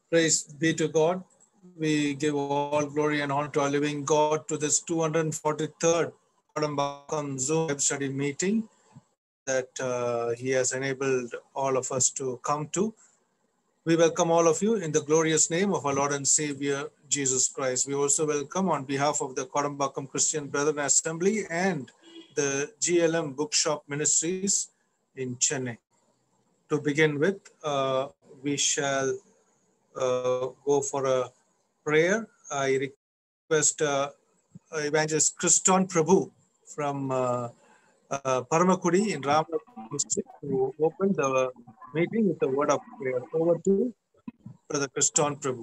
Praise be to God. We give all glory and honor to our living God to this 243rd Kodambakam Zoom Web study meeting that uh, He has enabled all of us to come to. We welcome all of you in the glorious name of our Lord and Savior Jesus Christ. We also welcome on behalf of the Kodambakam Christian Brethren Assembly and the GLM Bookshop Ministries in Chennai. To begin with, uh, we shall uh, go for a prayer. I request uh, Evangelist Kriston Prabhu from uh, uh, Paramakudi in Ramnath district to open the meeting with the word of prayer. Over to Brother Kriston Prabhu.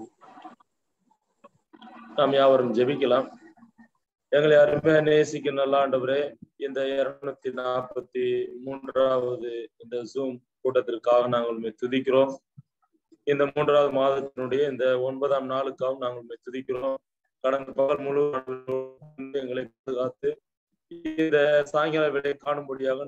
நாம் யாவரும் ஜெபிக்கலாம் எங்களை அருமையா நேசிக்க நல்ல ஆண்டவரே இந்த இருநூத்தி நாற்பத்தி மூன்றாவது இந்த ஜூம் கூட்டத்திற்காக நாங்கள் உண்மை துதிக்கிறோம் இந்த மூன்றாவது மாதத்தினுடைய இந்த ஒன்பதாம் நாளுக்காகவும் நாங்கள் உண்மை துதிக்கிறோம் கடந்த பகல் முழு எங்களை பாதுகாத்து இந்த சாயங்கால வேலையை காணும்படியாக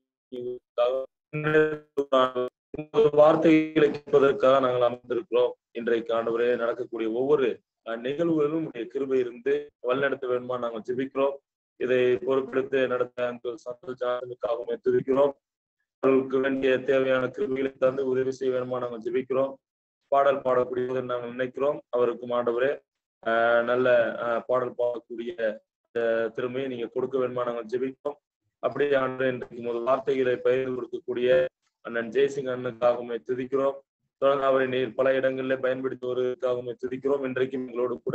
நீங்க வார்த்தைகளை கேட்பதற்காக நாங்கள் அமர்ந்திருக்கிறோம் இன்றைக்கு ஆண்டவரே நடக்கக்கூடிய ஒவ்வொரு நிகழ்வுகளிலும் உடைய கிருபை இருந்து வழிநடத்த வேணுமா நாங்கள் ஜெபிக்கிறோம் இதை பொறுப்பெடுத்து நடத்த அங்கிள் சந்தோஷ் ஜானுக்காக துதிக்கிறோம் அவர்களுக்கு வேண்டிய தேவையான கிருபிகளை தந்து உதவி செய்ய வேணுமா நாங்கள் ஜெபிக்கிறோம் பாடல் பாடக்கூடியதை நாங்கள் நினைக்கிறோம் அவருக்கு ஆண்டவரே ஆஹ் நல்ல பாடல் பாடக்கூடிய திறமையை நீங்க கொடுக்க வேணுமா நாங்கள் ஜெபிக்கிறோம் அப்படியே ஆண்டு இன்றைக்கு முதல் வார்த்தைகளை பயிர் கொடுக்கக்கூடிய அண்ணன் ஜெய்சிங் அண்ணனுக்காகவுமே துதிக்கிறோம் தொடர்ந்து அவரை நீர் பல இடங்களில பயன்படுத்தி வருவதற்காகவுமே துதிக்கிறோம் இன்றைக்கும் எங்களோடு கூட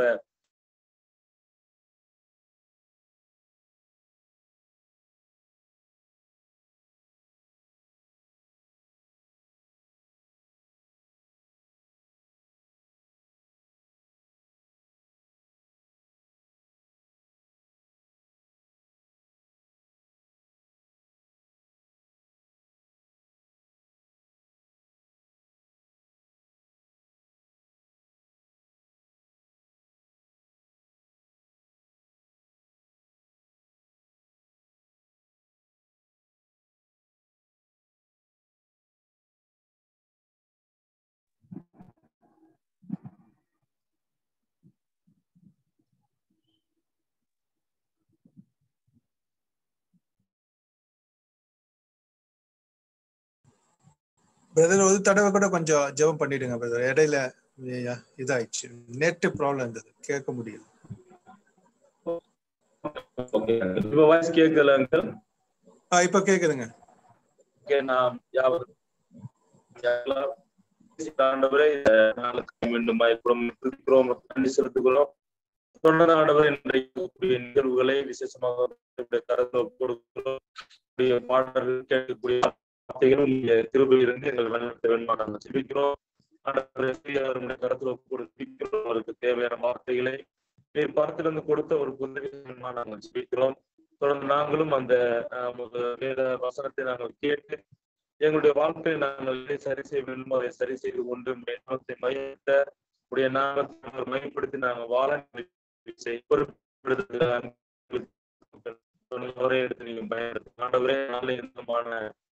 பிரதர் ஒரு தடவை கூட கொஞ்சம் ஜெபம் பண்ணிடுங்க பிரதர் இடையில இதாயிடுச்சு நெட் ப்ராப்ளம் இருந்தது கேட்க முடியல இப்ப வாய்ஸ் கேட்கல அங்கிள் இப்ப கேக்குதுங்க ஓகே நாம் யாவரும் ஆண்டவரே நாளுக்கு மீண்டும் இருக்கிறோம் நன்றி செலுத்துகிறோம் தொடர்ந்து ஆண்டவர் இன்றைக்கு நிகழ்வுகளை விசேஷமாக கருத்தில் கொடுக்கிறோம் பாடல்கள் கேட்கக்கூடிய வார்த்தைகளும் திரும்ப இருந்து எங்கள் வழிநடத்த வேண்டும் நாங்கள் ஜெபிக்கிறோம் ஆண்டவருடைய கருத்துல கொடுக்கிறோம் அவருக்கு தேவையான வார்த்தைகளை நீர் பார்த்திருந்து கொடுத்த ஒரு புத்தகை நாங்கள் ஜெபிக்கிறோம் தொடர்ந்து நாங்களும் அந்த வேத வசனத்தை நாங்கள் கேட்டு எங்களுடைய வாழ்க்கையை நாங்கள் சரி செய்ய வேண்டும் அதை சரி செய்து கொண்டு நாமத்தை மையத்த உடைய நாமத்தை மையப்படுத்தி நாங்கள் வாழ ஒரே எடுத்து நீங்க பயன்படுத்த ஆண்டவரே நல்ல விதமான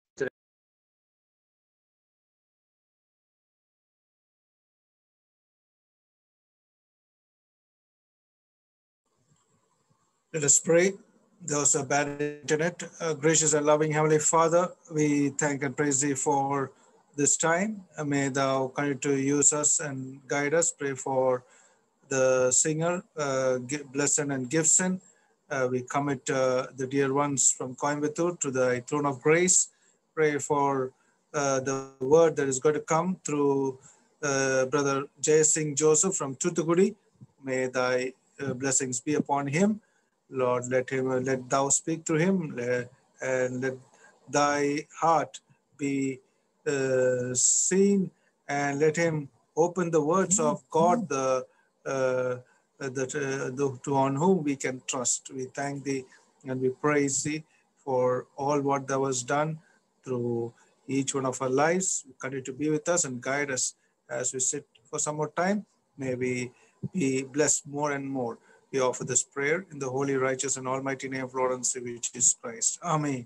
Let us pray. There was a bad internet. Uh, gracious and loving Heavenly Father, we thank and praise Thee for this time. Uh, may Thou continue to use us and guide us. Pray for the singer, uh, Blessing and Gibson. we commit the dear ones from Coimbatore to the throne of grace. Pray for the word that is going to come through Brother Jay Singh Joseph from Tutukudi. May Thy blessings be upon him. Lord, let him let thou speak to him, let, and let thy heart be uh, seen, and let him open the words of God, the uh, that uh, the, to on whom we can trust. We thank thee and we praise thee for all what thou hast done through each one of our lives. Continue to be with us and guide us as we sit for some more time. May we be blessed more and more. We offer this prayer in the holy, righteous, and almighty name of Lord and Savior Jesus Christ. Amen.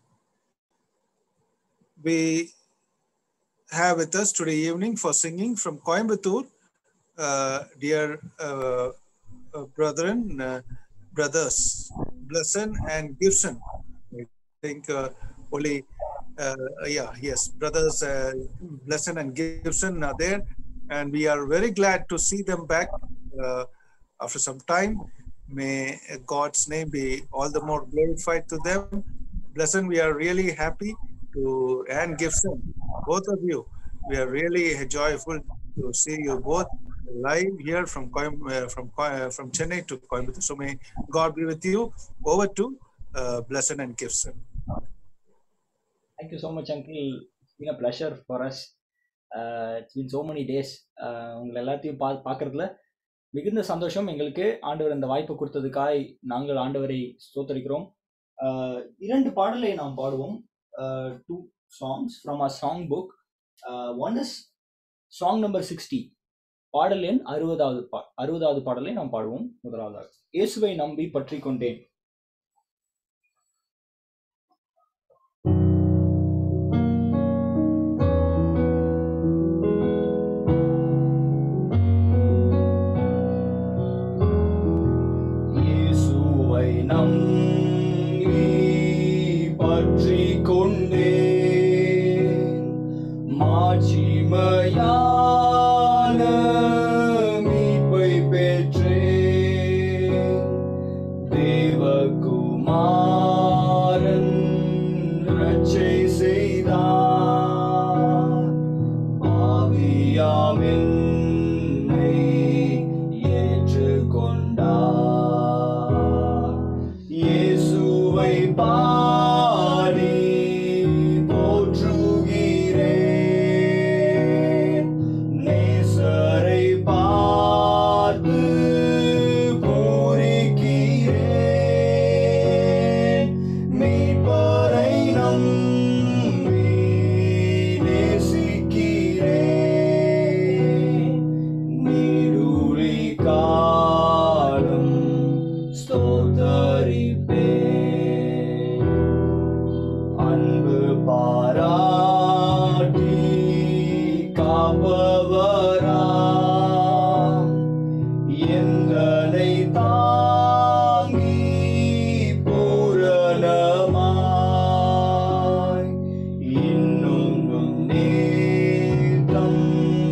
We have with us today evening for singing from Coimbatore, uh, dear uh, uh, brethren, uh, brothers, Blesson and Gibson. I think uh, only, uh, yeah, yes, brothers uh, Blesson and Gibson are there. And we are very glad to see them back uh, after some time. May God's name be all the more glorified to them. Blesson, we are really happy to, and Gibson, both of you, we are really joyful to see you both live here from Coim- uh, from Coi- uh, from Chennai to Coimbatore. So may God be with you. Over to uh, Blesson and Gibson. Thank you so much, Uncle. It's been a pleasure for us. Uh, it's been so many days. Uh, உங்களை எல்லாத்தையும் பா பார்க்கறதுல மிகுந்த சந்தோஷம் எங்களுக்கு ஆண்டவர் இந்த வாய்ப்பு கொடுத்ததுக்காய் நாங்கள் ஆண்டவரை ஸ்தோத்தரிக்கிறோம் Uh, இரண்டு பாடலை நாம் பாடுவோம் two songs from a song book one is song number sixty பாடல் எண் அறுபதாவது பா அறுபதாவது பாடலை நாம் பாடுவோம் முதலாவதாக இயேசுவை நம்பி பற்றி கொண்டேன் இயேசுவை நம்பி பற்றி கொண்டேன் மாட்சிமையான மீட்பை பெற்றேன் தேவகுமாரன் ரட்சை செய்தார் பாவியாம் என்னை ஏற்றுக்கொண்டார் இயேசுவை பாடி போற்றுகிறேன் நேசரை பார்த்து பூரிக்கிறேன் மீட்பரை நம்பி நேசிக்கிறேன் நீடுழி காலம் ஸ்தோத்தரிப்பேன் அன்பு பாராட்டி காப்பவரா எங்களை தாங்கி பூரணமாய் இன்னும் நேர்த்தம்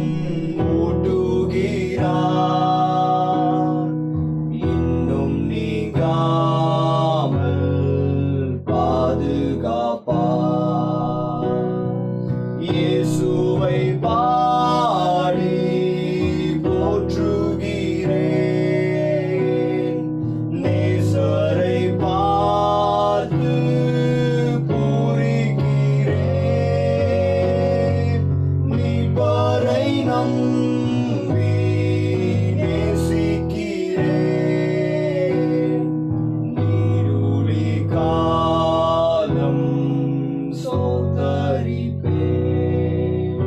ஊட்டுகிறார் இன்னும் நீங்காமல் பாதுகாப்பார் இயேசுவை பாடி போற்றுகிறேன் நேசரை பார்த்து பூரிக்கிறேன் மீட்பரை நம்பி நேசிக்கிறேன் நீருளி காலம் சோதரிப்பேன்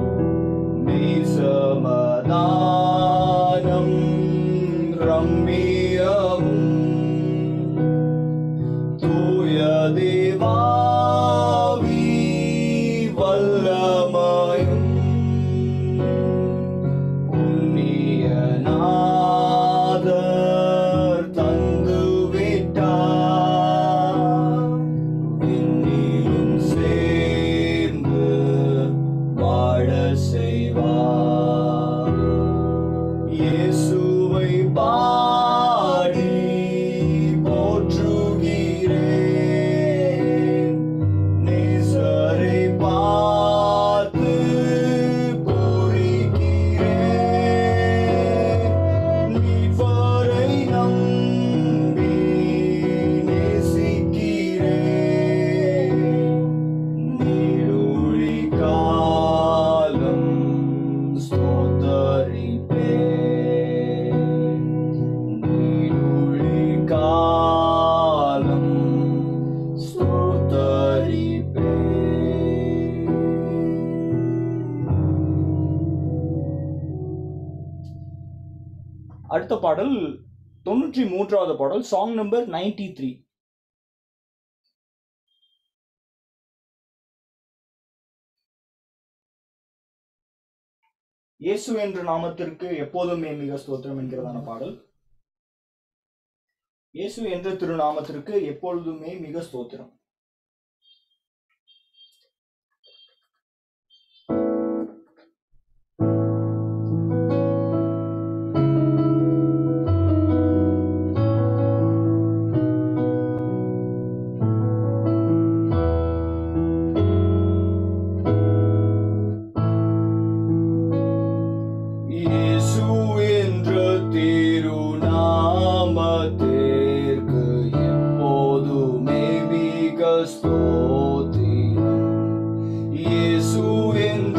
மீசமதானம் ரம்மியமும் தூய தேவாவி வல்லமயும் புண்ணியநாதர் தந்து விட்டார் விண்ணிலும் சேர்ந்து வாழ செய்வார் இயேசுவை பாடி போற்றுகிறேன் நேசரை பார்த்து பூரிக்கிறேன் மீட்பரை நம்பி நேசிக்கிறேன் நீடுழி காலம் ஸ்தோத்தரிப்பேன் நீடுழி காலம் ஸ்தோத்தரிப்பேன் அடுத்த பாடல் தொண்ணூற்றி மூன்றாவது பாடல் சாங் நம்பர் நைன்டி த்ரீ இயேசு என்ற நாமத்திற்கு எப்போதுமே மிக ஸ்தோத்திரம் என்கிறதான பாடல் இயேசு என்ற திருநாமத்திற்கு எப்பொழுதுமே மிக ஸ்தோத்திரம் இயேசு என்ற திருநாமத்திற்கு எப்போதுமே மிக ஸ்தோத்திரம். இயேசு என்ற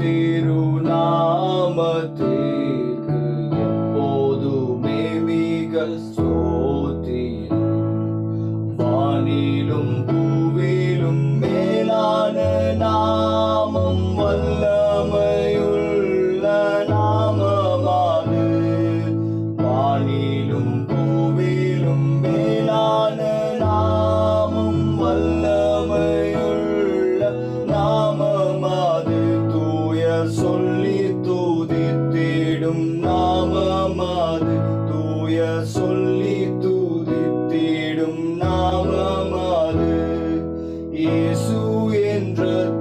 திருநாமத்திற்கு எப்போதுமே மிக ஸ்தோத்திரம். வானிலும் பூவிலும் மேலான நாமம் வல்லமையுள்ள நாமமாது வானிலும் பூவிலும் மேலான நாமம் வல்லமையுள்ள நாமமாது தூய சொல்லி தூதித்திடும் நாமமாது தூய சொல்லி தூதித்திடும் நாமமாது இயேசு என்ற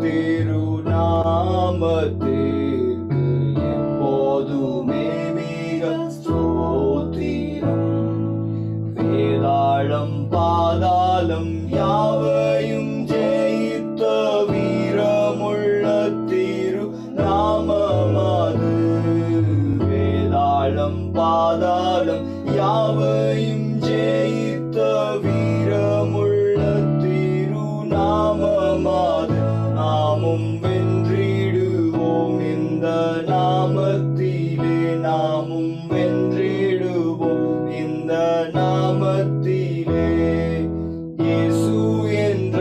திருநாமத்திற்கு எப்போதுமே மிக ஸ்தோத்திரம் வேதாளம் பாதாளம் யாவையும் ஜெயித்த வீரமுள்ள திரு நாமமாது வேதாளம் பாதாளம் யாவையும் ஜெயித்த வீரமுள்ள திரு நாமமாது நாமும் வென்றிடுவோம் இந்த நாமத்திலே நாமும் வென்றிடுவோம் இந்த நாமத்திலே இயேசு என்ற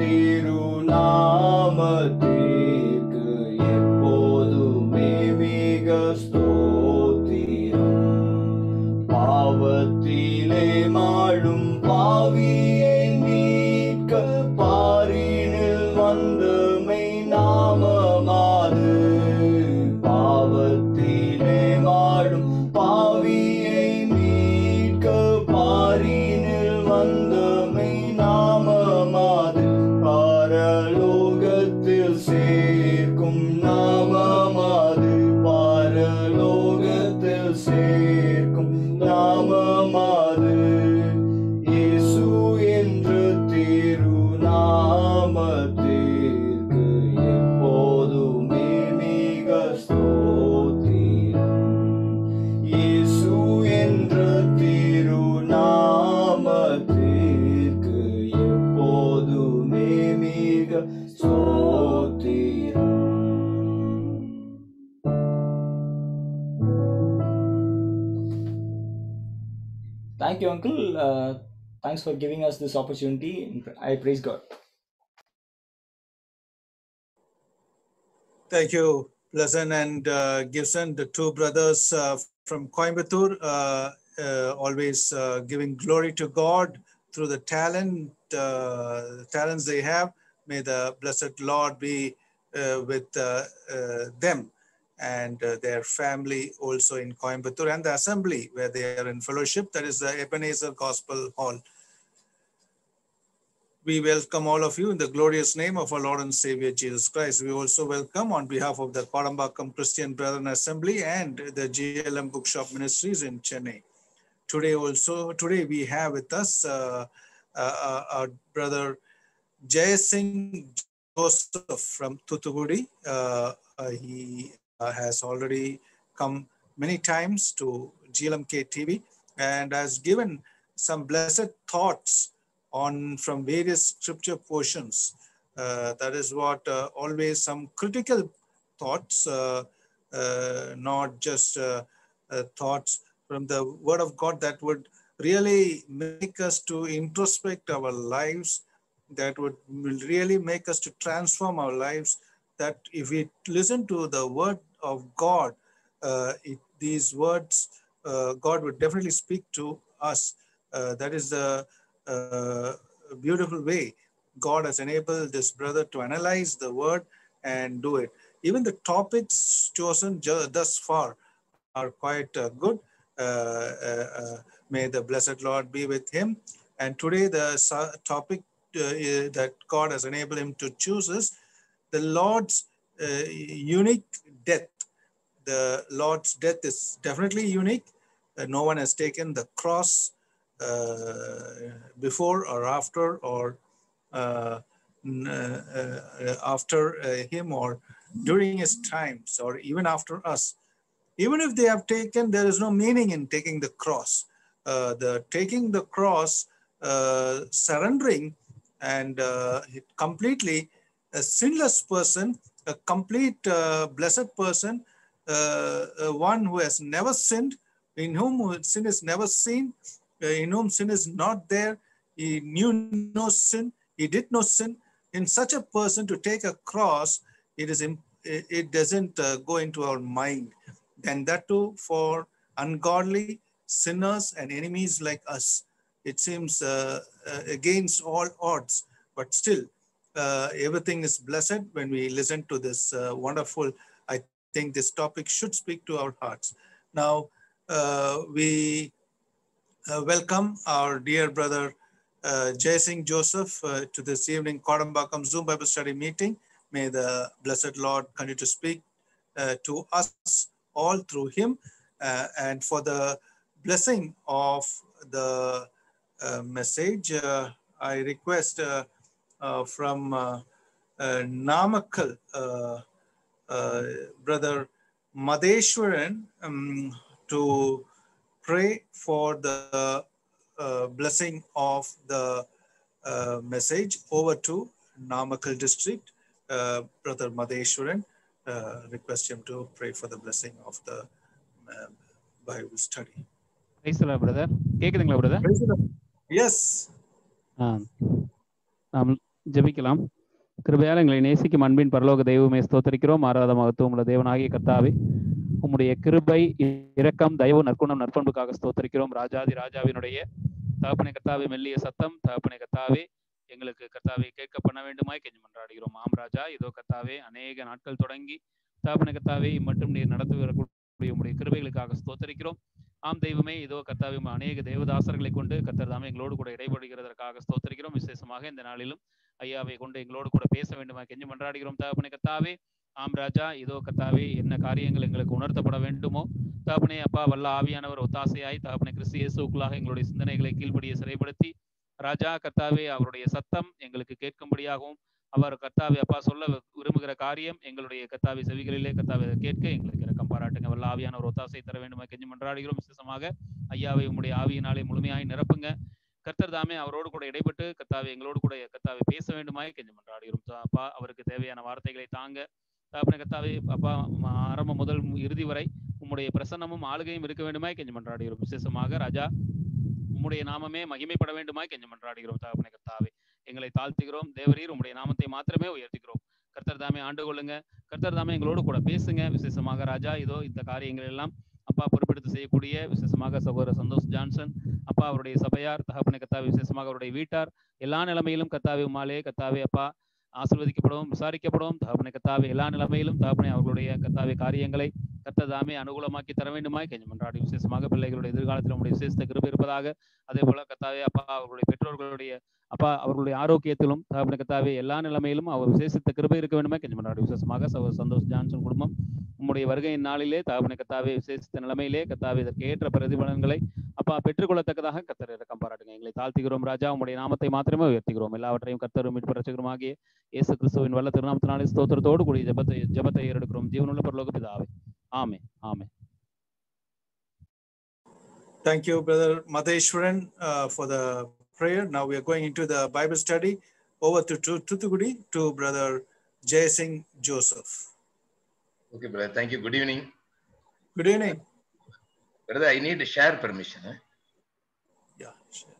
திருநாமத்திற்கு எப்போதுமே மிக ஸ்தோத்திரம் பாவத்திலே மாழும் பாவியை மீட்க பாரினில் வந்தமை நாமமாது பாவத்திலே மாழும் பாவியை மீட்க பாரினில் வந்தமை நாமமாது பாரலோகத்தில் சேர்க்கும் நாமமாது பாரலோகத்தில் சேர்க்கும் நாமமாது இயேசு என்ற திருநாமத்திற்கு எப்போதுமே மிக ஸ்தோத்திரம் இயேசு என்ற திருநாமத்திற்கு எப்போதுமே மிக ஸ்தோத்திரம் Thank you, Uncle. Uh, thanks for giving us this opportunity. I praise God. Thank you, Pleasant and uh, Gibson, the two brothers uh, from Coimbatore, uh, uh, always uh, giving glory to God through the talent, uh, talents they have. May the blessed Lord be uh, with uh, uh, them and uh, their family also in Coimbatore and the assembly where they are in fellowship. That is the Ebenezer Gospel Hall. We welcome all of you in the glorious name of our Lord and Savior Jesus Christ. We also welcome on behalf of the Kodambakam Christian Brethren Assembly and the GLM Bookshop Ministries in Chennai. Today also, today we have with us uh, uh, uh, our brother Jay Singh Joseph from Thutugudi. Uh, uh, he uh, has already come many times to GLMK TV and has given some blessed thoughts on from various scripture portions. Uh, that is what uh, always some critical thoughts, uh, uh, not just uh, uh, thoughts from the Word of God that would really make us to introspect our lives, that would will really make us to transform our lives. That if we listen to the Word of God, uh, it, these words, uh, God would definitely speak to us. Uh, that is the uh, beautiful way God has enabled this brother to analyze the word and do it. even the topics chosen ju- thus far are quite uh, good. Uh, uh, uh, may the blessed Lord be with him. And today, the su- topic uh, uh, that God has enabled him to choose is the Lord's uh, unique death. The Lord's death is definitely unique. Uh, no one has taken the cross uh, before or after or uh, n- uh, uh, after uh, him or during his times or even after us. Even if they have taken, there is no meaning in taking the cross. Uh, the taking the cross, uh, surrendering and uh, it completely a sinless person, a complete uh, blessed person, uh, uh, one who has never sinned, in whom sin is never seen, uh, in whom sin is not there. He knew no sin, he did no sin. In such a person to take a cross, it is im- it it doesn't uh, go into our mind. And that too for ungodly sinners and enemies like us. It seems uh, uh, against all odds, but still, uh, everything is blessed when we listen to this uh, wonderful. I think this topic should speak to our hearts. Now, uh, we uh, welcome our dear brother uh, Jay Singh Joseph uh, to this evening Kodambakam Zoom Bible study meeting. May the blessed Lord continue to speak uh, to us all through him uh, and for the blessing of the uh, message, uh, I request uh, uh, from uh, uh, Namakal, uh, uh, brother Madeshwaran, um, to pray for the uh, blessing of the uh, message over to Namakal district. Uh, brother Madeshwaran, uh, request him to pray for the blessing of the uh, Bible study. பேசல brother கேக்குதுங்களா brother Praise the Lord. Yes. ஆ நாம் ஜெபிக்கலாம் கிருபையால் எங்களை நேசிக்கும் அன்பின் பரலோக தெய்வமே ஸ்தோத்தரிக்கிறோம் ஆராத மகத்துவம் உள்ள தேவனாகிய கர்த்தாவே உம்முடைய கிருபை இரக்கம் தயவு நற்குணம் நற்பண்புக்காக ஸ்தோத்தரிக்கிறோம் ராஜாதி ராஜாவினுடைய தகப்பனை கர்த்தாவே மெல்லிய சத்தம் தகப்பனை கர்த்தாவே எங்களுக்கு கர்த்தாவை கேட்க பண்ண வேண்டுமாய் கெஞ்சி மன்றாடுகிறோம் ஆம் ராஜா இதோ கர்த்தாவே அநேக நாட்கள் தொடங்கி தகப்பனை கர்த்தாவே மட்டும் நீர் நடத்தி வரக்கூடிய உம்முடைய கிருபைகளுக்காக ஸ்தோத்தரிக்கிறோம் ஆம் தெய்வமே இதோ கர்த்தாவே உம் அநேக தேவதாசர்களை கொண்டு கர்த்தர் தாமே எங்களோடு கூட இடைபடுகிறதற்காக ஸ்தோத்தரிக்கிறோம் விசேஷமாக இந்த நாளிலும் ஐயாவை கொண்டு எங்களோடு கூட பேச வேண்டுமா கெஞ்சி மன்றாடுகிறோம் தகப்பனே கர்த்தாவே ஆம் ராஜா இதோ கர்த்தாவே என்ன காரியங்கள் எங்களுக்கு உணர்த்தப்பட வேண்டுமோ தகப்பனே அப்பா வல்ல ஆவியானவர் ஒத்தாசையாய் தகப்பனே கிறிஸ்து இயேசுக்குள்ளாக எங்களுடைய சிந்தனைகளை கீழ்ப்படிய சிறைப்படுத்தி ராஜா கர்த்தாவே அவருடைய சத்தம் எங்களுக்கு கேட்கும்படியாகவும் அவர் கர்த்தாவே அப்பா சொல்ல விரும்புகிற காரியம் எங்களுடைய கர்த்தாவை செவிகளிலே கர்த்தாவை அதை கேட்க எங்களுக்கு இரக்கம் பாராட்டுங்க வல்ல ஆவியானவர் ஒத்தாசை தர வேண்டுமா கெஞ்சி மன்றாடுகிறோம் விசேஷமாக ஐயாவை உம்முடைய ஆவியினாலே முழுமையாய் நிரப்புங்க கர்த்தர் தாமே அவரோடு கூட இடைப்பட்டு கர்த்தாவை எங்களோடு கூட கர்த்தாவை பேச வேண்டுமாய் கெஞ்சி மன்றாடுகிறோம் தா- அப்பா அவருக்கு தேவையான வார்த்தைகளை தாங்க தாப்பன கர்த்தாவே அப்பா ம- ஆரம்பம் முதல் இறுதி வரை உம்முடைய பிரசன்னமும் ஆளுகையும் இருக்க வேண்டுமாய் கெஞ்சி மன்றாடுகிறோம் விசேஷமாக ராஜா உம்முடைய நாமமே மகிமைப்பட வேண்டுமாய் கெஞ்சி மன்றாடுகிறோம் தாப்பன கர்த்தாவே எங்களை தாழ்த்துகிறோம் தேவரீர் உம்முடைய நாமத்தை மாத்திரமே உயர்த்துகிறோம் கர்த்தர் தாமே ஆண்டு கொள்ளுங்க கர்த்தர் தாமே எங்களோடு கூட பேசுங்க விசேஷமாக ராஜா இதோ இந்த காரியங்கள் எல்லாம் அப்பா பொறுப்பெடுத்து செய்யக்கூடிய விசேஷமாக சகோதரர் சந்தோஷ் ஜான்சன் அப்பா அவருடைய சபையார் தகப்பனை கத்தாவே விசேஷமாக அவருடைய வீட்டார் எல்லா நிலைமையிலும் கத்தாவே உமாலே கத்தாவே அப்பா ஆசீர்வதிக்கப்படவும் விசாரிக்கப்படவும் தகப்பனை கத்தாவே எல்லா நிலைமையிலும் தகப்பனை அவர்களுடைய கத்தாவே காரியங்களை கத்ததாமே அனுகூலமாக்கி தர வேண்டுமாய் கெஞ்சி மன்றாடி விசேஷமாக பிள்ளைகளுடைய எதிர்காலத்தில் உங்களுடைய விசேஷத்த கிருபை இருப்பதாக அதே போல கத்தாவே அப்பா அவர்களுடைய பெற்றோர்களுடைய அப்பா அவர்களுடைய ஆரோக்கியத்திலும் தகப்பனை கத்தாவே எல்லா நிலைமையிலும் அவர் விசேஷத்த கிருபை இருக்க வேண்டுமே கெஞ்சி மன்றாடி விசேஷமாக சகோதரர் சந்தோஷ் ஜான்சன் குடும்பம் உம்முடைய வருகையின் நாளிலே தகப்பனை கத்தாவே விசேஷித்த நிலைமையிலே கத்தாவே இதற்கு ஏற்ற பிரதிபலன்களை அப்பா பெற்றுக்கொள்ளத்தக்கதாக கத்தர் இறக்கம் பாராட்டுங்க எங்களை தாழ்த்துகிறோம் ராஜா உம்முடைய நாமத்தை மாத்திரமே உயர்த்துகிறோம் எல்லாவற்றையும் கத்தரும் மீட்பரட்சகருமாகிய இயேசு கிறிஸ்துவின் வல்ல திருநாமத்தினாலே ஸ்தோத்திரத்தோடு கூடிய ஜெபத்தை ஜெபத்தை ஏறெடுக்கிறோம் ஜீவனுள்ள பரலோக பிதாவே ஆமே ஆமே Thank you, Brother Madheshwaran, uh, for the prayer. Now we are going into the Bible study. Over to Tu- Tuthukudi to Brother Jay Singh Joseph. Okay, brother. Thank you. Good evening. Good evening. Brother, I need share permission. eh? Yeah. sure.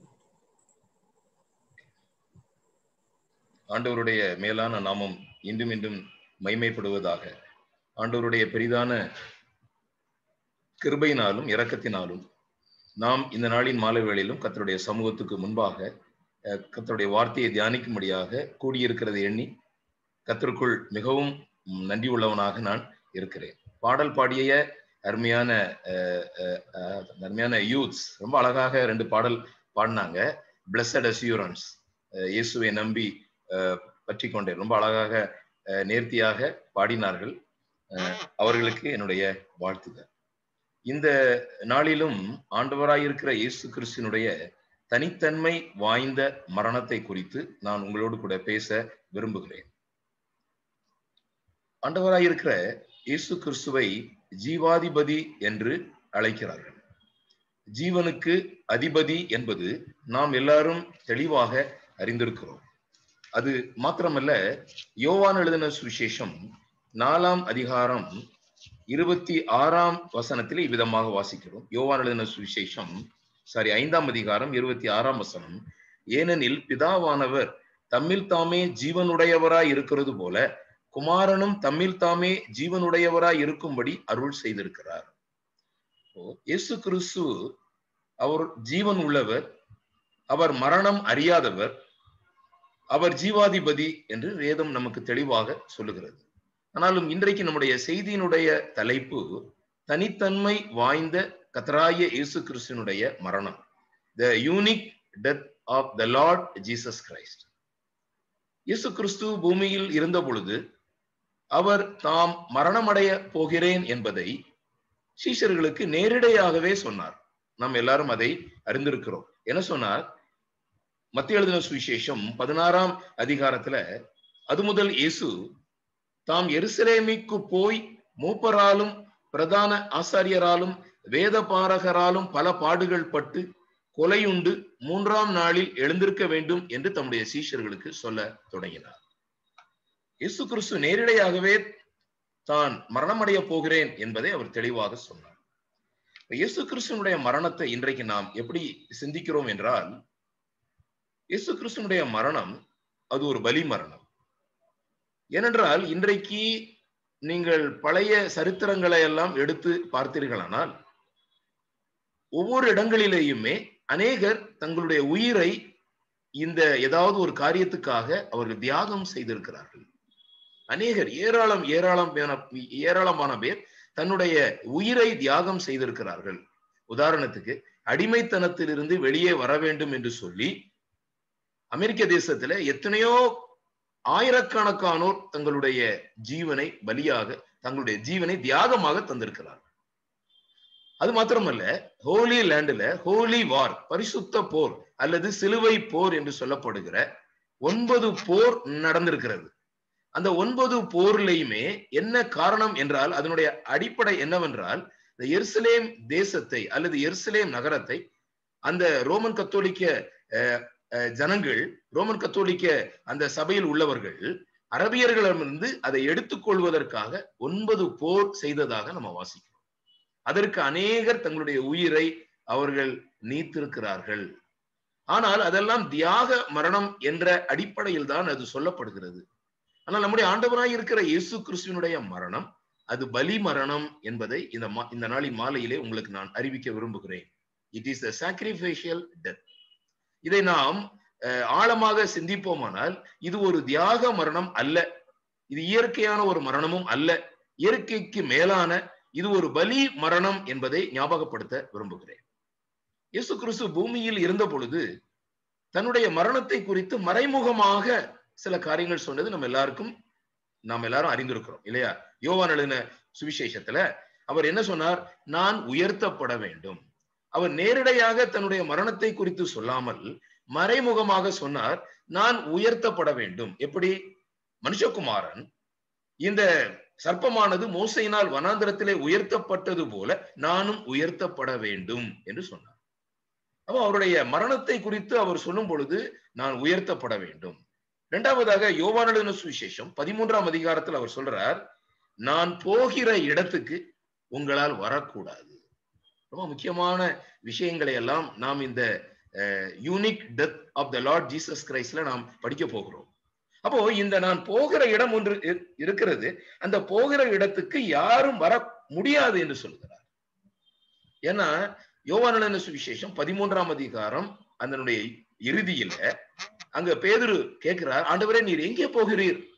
ஆண்டவருடைய மேலான நாமம் இன்றும் இன்றும் மைமைப்படுவதாக ஆண்டவருடைய பெரிதான கிருபையினாலும் இரக்கத்தினாலும் நாம் இந்த நாளின் மாலை வேளையிலும் கர்த்தருடைய சமூகத்துக்கு முன்பாக அஹ், கர்த்தருடைய வார்த்தையை தியானிக்கும்படியாக கூடியிருக்கிறது எண்ணி கர்த்தருக்குள் மிகவும் ம், நன்றி உள்ளவனாக நான் இருக்கிறேன் பாடல் பாடிய அருமையான அஹ், அஹ், அஹ், அருமையான யூத்ஸ் ரொம்ப அழகாக ரெண்டு பாடல் பாடினாங்க பிளஸட் அசியூரன்ஸ் இயேசுவை நம்பி அஹ், பற்றி கொண்டேன் ரொம்ப அழகாக அஹ், நேர்த்தியாக பாடினார்கள் அஹ், அவர்களுக்கு என்னுடைய வாழ்த்துக்கள் இந்த நாளிலும் ஆண்டவராயிருக்கிற இயேசு கிறிஸ்தினுடைய தனித்தன்மை வாய்ந்த மரணத்தை குறித்து நான் உங்களோடு கூட பேச விரும்புகிறேன் ஆண்டவராயிருக்கிற இயேசு கிறிஸ்துவை ஜீவாதிபதி என்று அழைக்கிறார்கள் ஜீவனுக்கு அதிபதி என்பது நாம் எல்லாரும் தெளிவாக அறிந்திருக்கிறோம் அது மாத்திரமல்ல யோவான் எழுதின சுவிசேஷம் நாலாம் அதிகாரம் இருபத்தி ஆறாம் வசனத்தில் இவ்விதமாக வாசிக்கிறோம் யோவான் எழுதின சுவிசேஷம் சாரி ஐந்தாம் அதிகாரம் இருபத்தி ஆறாம் வசனம் ஏனெனில் பிதாவானவர் தம்மில் தாமே ஜீவனுடையவராய் இருக்கிறது போல குமாரனும் தம்மில் தாமே ஜீவனுடையவராய் இருக்கும்படி அருள் செய்திருக்கிறார் ஓ, இயேசு கிறிஸ்து அவர் ஜீவன் உள்ளவர் அவர் மரணம் அறியாதவர் அவர் ஜீவாதிபதி என்று வேதம் நமக்கு தெளிவாக சொல்லுகிறது ஆனாலும் இன்றைக்கு நம்முடைய செய்தியினுடைய தலைப்பு தனித்தன்மை வாய்ந்த கத்தராய இயேசு கிறிஸ்துனுடைய மரணம் the unique death of the lord Jesus Christ இயேசு கிறிஸ்து பூமியில் இருந்த பொழுது அவர் தாம் மரணமடைய போகிறேன் என்பதை சீஷர்களுக்கு நேரிடையாகவே சொன்னார் நாம் எல்லாரும் அதை அறிந்திருக்கிறோம் என்ன சொன்னார் மத்திய எழுதின சுவிசேஷம் பதினாறாம் அதிகாரத்துல அது முதல் இயேசு தாம் எருசலேமிக்கு போய் மூப்பராலும் பிரதான ஆசாரியராலும் வேத பாரகராலும் பல பாடுகள் பட்டு கொலையுண்டு மூன்றாம் நாளில் எழுந்திருக்க வேண்டும் என்று தம்முடைய சீஷர்களுக்கு சொல்ல தொடங்கினார் இயேசு கிறிஸ்து நேரிடையாகவே தான் மரணமடைய போகிறேன் என்பதை அவர் தெளிவாக சொன்னார் இப்ப இயேசு கிறிஸ்துனுடைய மரணத்தை இன்றைக்கு நாம் எப்படி சிந்திக்கிறோம் என்றால் இயேசு கிறிஸ்துனுடைய மரணம் அது ஒரு பலி மரணம் ஏனென்றால் இன்றைக்கு நீங்கள் பழைய சரித்திரங்களை எல்லாம் எடுத்து பார்த்தீர்களானால் ஒவ்வொரு இடங்களிலேயுமே அநேகர் தங்களுடைய உயிரை இந்த ஏதாவது ஒரு காரியத்துக்காக அவர்கள் தியாகம் செய்திருக்கிறார்கள் அநேகர் ஏராளம் ஏராளம் ஏராளமான பேர் தன்னுடைய உயிரை தியாகம் செய்திருக்கிறார்கள் உதாரணத்துக்கு அடிமைத்தனத்திலிருந்து வெளியே வர வேண்டும் என்று சொல்லி அமெரிக்க தேசத்துல எத்தனையோ ஆயிரக்கணக்கானோர் தங்களுடைய ஜீவனை பலியாக தங்களுடைய ஜீவனை தியாகமாக தந்திருக்கிறார்கள் அது மாத்திரமல்ல ஹோலி லேண்ட்ல ஹோலி வார் பரிசுத்த போர் அல்லது சிலுவை போர் என்று சொல்லப்படுகிற ஒன்பது போர் நடந்திருக்கிறது அந்த ஒன்பது போர்லையுமே என்ன காரணம் என்றால் அதனுடைய அடிப்படை என்னவென்றால் இந்த எருசலேம் தேசத்தை அல்லது எருசலேம் நகரத்தை அந்த ரோமன் கத்தோலிக்க ஜனங்கள் ரோமன் கத்தோலிக்க அந்த சபையில் உள்ளவர்கள் அரபியர்களிடமிருந்து அதை எடுத்துக்கொள்வதற்காக ஒன்பது போர் செய்ததாக நம்ம வாசிக்கிறோம் அதற்கு அநேகர் தங்களுடைய உயிரை அவர்கள் நீத்திருக்கிறார்கள் ஆனால் அதெல்லாம் தியாக மரணம் என்ற அடிப்படையில் தான் அது சொல்லப்படுகிறது ஆனால் நம்முடைய ஆண்டவராய் இருக்கிற இயேசு கிறிஸ்துவனுடைய மரணம் அது பலி மரணம் என்பதை இந்த இந்த நாளின் மாலையிலே உங்களுக்கு நான் அறிவிக்க விரும்புகிறேன் it is the sacrificial death இதை நாம் ஆழமாக சிந்திப்போமானால் இது ஒரு தியாக மரணம் அல்ல இது இயற்கையான ஒரு மரணமும் அல்ல இயற்கைக்கு மேலான இது ஒரு பலி மரணம் என்பதை ஞாபகப்படுத்த விரும்புகிறேன் இயேசு கிறிஸ்து பூமியில் இருந்த பொழுது தன்னுடைய மரணத்தை குறித்து மறைமுகமாக சில காரியங்கள் சொன்னது நம்ம எல்லாருக்கும் நாம் எல்லாரும் அறிந்திருக்கிறோம் இல்லையா யோவான் எழுதின சுவிசேஷத்துல அவர் என்ன சொன்னார் நான் உயர்த்தப்பட வேண்டும் அவர் நேரடியாக தன்னுடைய மரணத்தை குறித்து சொல்லாமல் மறைமுகமாக சொன்னார் நான் உயர்த்தப்பட வேண்டும் எப்படி மனுஷகுமாரன் இந்த சர்ப்பமானது மோசையினால் வனாந்திரத்திலே உயர்த்தப்பட்டது போல நானும் உயர்த்தப்பட வேண்டும் என்று சொன்னார் அப்போ அவருடைய மரணத்தை குறித்து அவர் சொல்லும் பொழுது நான் உயர்த்தப்பட வேண்டும் இரண்டாவதாக யோவானலின சுவிசேஷம் பதிமூன்றாம் அதிகாரத்தில் அவர் சொல்றார் நான் போகிற இடத்துக்கு உங்களால் வரக்கூடாது ரொம்ப முக்கியமான விஷயங்களை எல்லாம் நாம் இந்த unique death of the lord Jesus கிரைஸ்ட்ல நாம் படிக்க போகிறோம் அப்போ இந்த நான் போகிற இடம் ஒன்று இருக்கிறது அந்த போகிற இடத்துக்கு யாரும் வர முடியாது என்று சொல்கிறார் ஏன்னா யோவான சுவிசேஷம் பதிமூன்றாம் அதிகாரம் அதனுடைய இறுதியில அங்க பேதுரு கேட்கிறார் ஆண்டவரே நீர் எங்கே போகிறீர்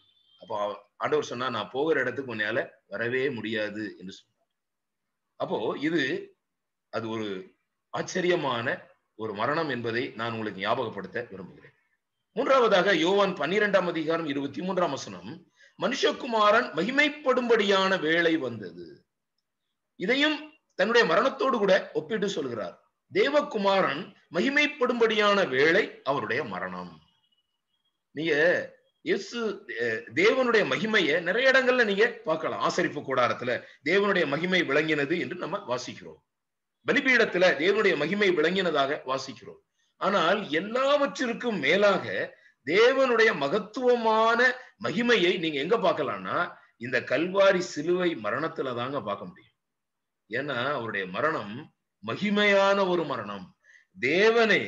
அப்போ அவ- ஆண்டவர் சொன்னா நான் போகிற இடத்துக்கு உன்னால வரவே முடியாது என்று சொன்னார் அப்போ இது அது ஒரு ஆச்சரியமான ஒரு மரணம் என்பதை நான் உங்களுக்கு ஞாபகப்படுத்த விரும்புகிறேன் மூன்றாவதாக யோவான் பன்னிரெண்டாம் அதிகாரம் இருபத்தி மூன்றாம் வசனம் மனுஷகுமாரன் மகிமைப்படும்படியான வேளை வந்தது இதையும் தன்னுடைய மரணத்தோடு கூட ஒப்பிட்டு சொல்கிறார் தேவகுமாரன் மகிமைப்படும்படியான வேளை அவருடைய மரணம் நீங்க இயேசு அஹ், தேவனுடைய மகிமையை நிறைய இடங்கள்ல நீங்க பார்க்கலாம் ஆசரிப்பு கூடாரத்துல தேவனுடைய மகிமை விளங்கினது என்று நம்ம வாசிக்கிறோம் பலிபீடத்துல தேவனுடைய மகிமை விளங்கினதாக வாசிக்கிறோம் ஆனால் எல்லாவற்றிற்கும் மேலாக தேவனுடைய மகத்துவமான மகிமையை நீங்க எங்க பார்க்கலாம்னா இந்த கல்வாரி சிலுவை மரணத்துல தாங்க பார்க்க முடியும் ஏன்னா அவருடைய மரணம் மகிமையான ஒரு மரணம் தேவனே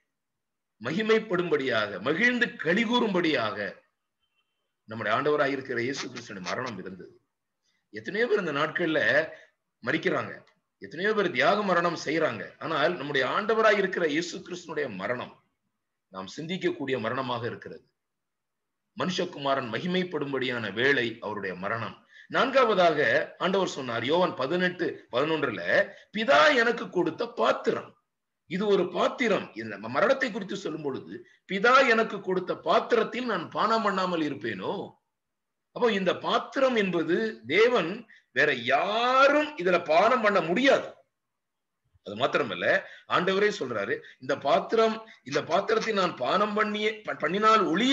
மகிமைப்படும்படியாக மகிழ்ந்து கலிகூறும்படியாக நம்முடைய ஆண்டவராக இருக்கிற இயேசு கிறிஸ்துவின் மரணம் இருந்தது எத்தனையோ பேர் இந்த நாட்கள்ல மறிக்கிறாங்க எத்தனையோ பேர் தியாக மரணம் செய்யறாங்க ஆனால் நம்முடைய ஆண்டவராக இருக்கிற இயேசு கிறிஸ்துனுடைய மரணம் நாம் சிந்திக்கக்கூடிய மரணமாக இருக்கிறது மனுஷகுமாரன் மகிமைப்படும்படியான வேளை அவருடைய மரணம் நான்காவதாக ஆண்டவர் சொன்னார் யோவான் பதினெட்டு பதினொன்றுல பிதா எனக்கு கொடுத்த பாத்திரம் இது ஒரு பாத்திரம் இந்த மரணத்தை குறித்து சொல்லும் பொழுது பிதா எனக்கு கொடுத்த பாத்திரத்தில் நான் பானம் பண்ணாமல் இருப்பேனோ அப்போ இந்த பாத்திரம் என்பது தேவன் வேற யாரும் இதுல பானம் பண்ண முடியாது அது மாத்திரமல்ல ஆண்டவரே சொல்றாரு இந்த பாத்திரம் இந்த பாத்திரத்தை நான் பானம் பண்ணிய ப- பண்ணினால் ஒழிய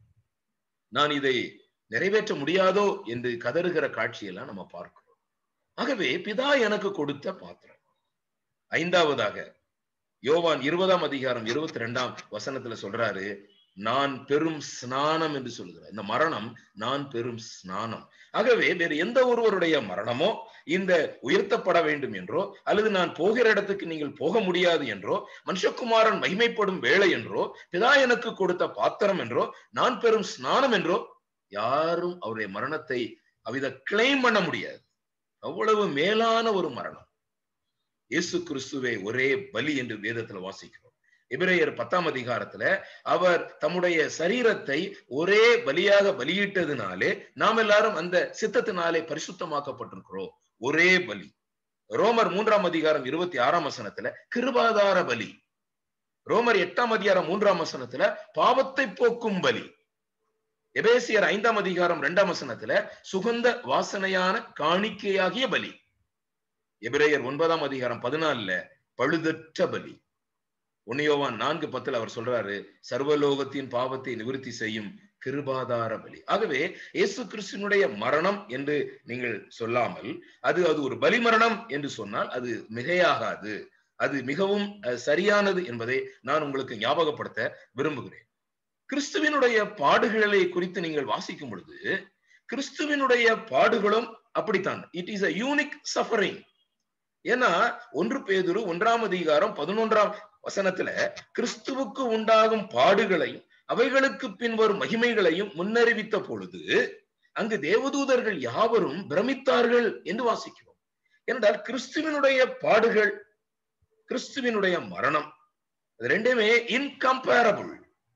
நான் இதை நிறைவேற்ற முடியாதோ என்று கதறுகிற காட்சியெல்லாம் நம்ம பார்க்கிறோம் ஆகவே பிதா எனக்கு கொடுத்த பாத்திரம் ஐந்தாவதாக யோவான் இருபதாம் அதிகாரம் இருபத்தி ரெண்டாம் வசனத்துல சொல்றாரு நான் பெரும் ஸ்நானம் என்று சொல்கிறார் இந்த மரணம் நான் பெரும் ஸ்நானம் ஆகவே வேறு எந்த ஒருவருடைய மரணமோ இந்த உயர்த்தப்பட வேண்டும் என்றோ அல்லது நான் போகிற இடத்துக்கு நீங்கள் போக முடியாது என்றோ மனுஷகுமாரன் மகிமைப்படும் வேலை என்றோ பிதா எனக்கு கொடுத்த பாத்திரம் என்றோ நான் பெரும் ஸ்நானம் என்றோ யாரும் அவருடைய மரணத்தை அவித கிளைம் பண்ண முடியாது அவ்வளவு மேலான ஒரு மரணம் இயேசு கிறிஸ்துவே ஒரே பலி என்று வேதத்துல வாசிக்கிறோம் எபிரேயர் பத்தாம் அதிகாரத்துல அவர் தம்முடைய சரீரத்தை ஒரே பலியாக பலியிட்டதுனாலே நாம் எல்லாரும் அந்த சித்தத்தினாலே பரிசுத்தமாக்கப்பட்டிருக்கிறோம் ஒரே பலி ரோமர் மூன்றாம் அதிகாரம் இருபத்தி ஆறாம் வசனத்துல கிருபாதார பலி ரோமர் எட்டாம் அதிகாரம் மூன்றாம் வசனத்துல பாவத்தை போக்கும் பலி எபேசியர் ஐந்தாம் அதிகாரம் இரண்டாம் வசனத்துல சுகந்த வாசனையான காணிக்கையாகிய பலி எபிரேயர் ஒன்பதாம் அதிகாரம் பதினாலுல பழுதற்ற பலி உன்னியோவான் நான்கு பத்துல அவர் சொல்றாரு சர்வலோகத்தின் பாவத்தை நிவர்த்தி செய்யும் கிருபாதார பலி ஆகவே இயேசு கிறிஸ்துனுடைய மரணம் என்று நீங்கள் சொல்லாமல் அது அது ஒரு பலி மரணம் என்று சொன்னால் அது மிகையாகாது அது மிகவும் அஹ், சரியானது என்பதை நான் உங்களுக்கு ஞாபகப்படுத்த விரும்புகிறேன் கிறிஸ்துவினுடைய பாடுகளை குறித்து நீங்கள் வாசிக்கும் பொழுது கிறிஸ்துவினுடைய பாடுகளும் அப்படித்தான் it is a unique suffering ஏன்னா ஒன்று பேதுரு ஒன்றாம் அதிகாரம் பதினொன்றாம் வசனத்துல கிறிஸ்துவுக்கு உண்டாகும் பாடுகளையும் அவைகளுக்கு பின்வரும் மகிமைகளையும் முன்னறிவித்த பொழுது அங்கு தேவதூதர்கள் யாவரும் பிரமித்தார்கள் என்று வாசிக்கிறோம் என்றால் கிறிஸ்துவினுடைய பாடுகள் கிறிஸ்துவினுடைய மரணம் அது ரெண்டுமே இன்கம்பேரபிள்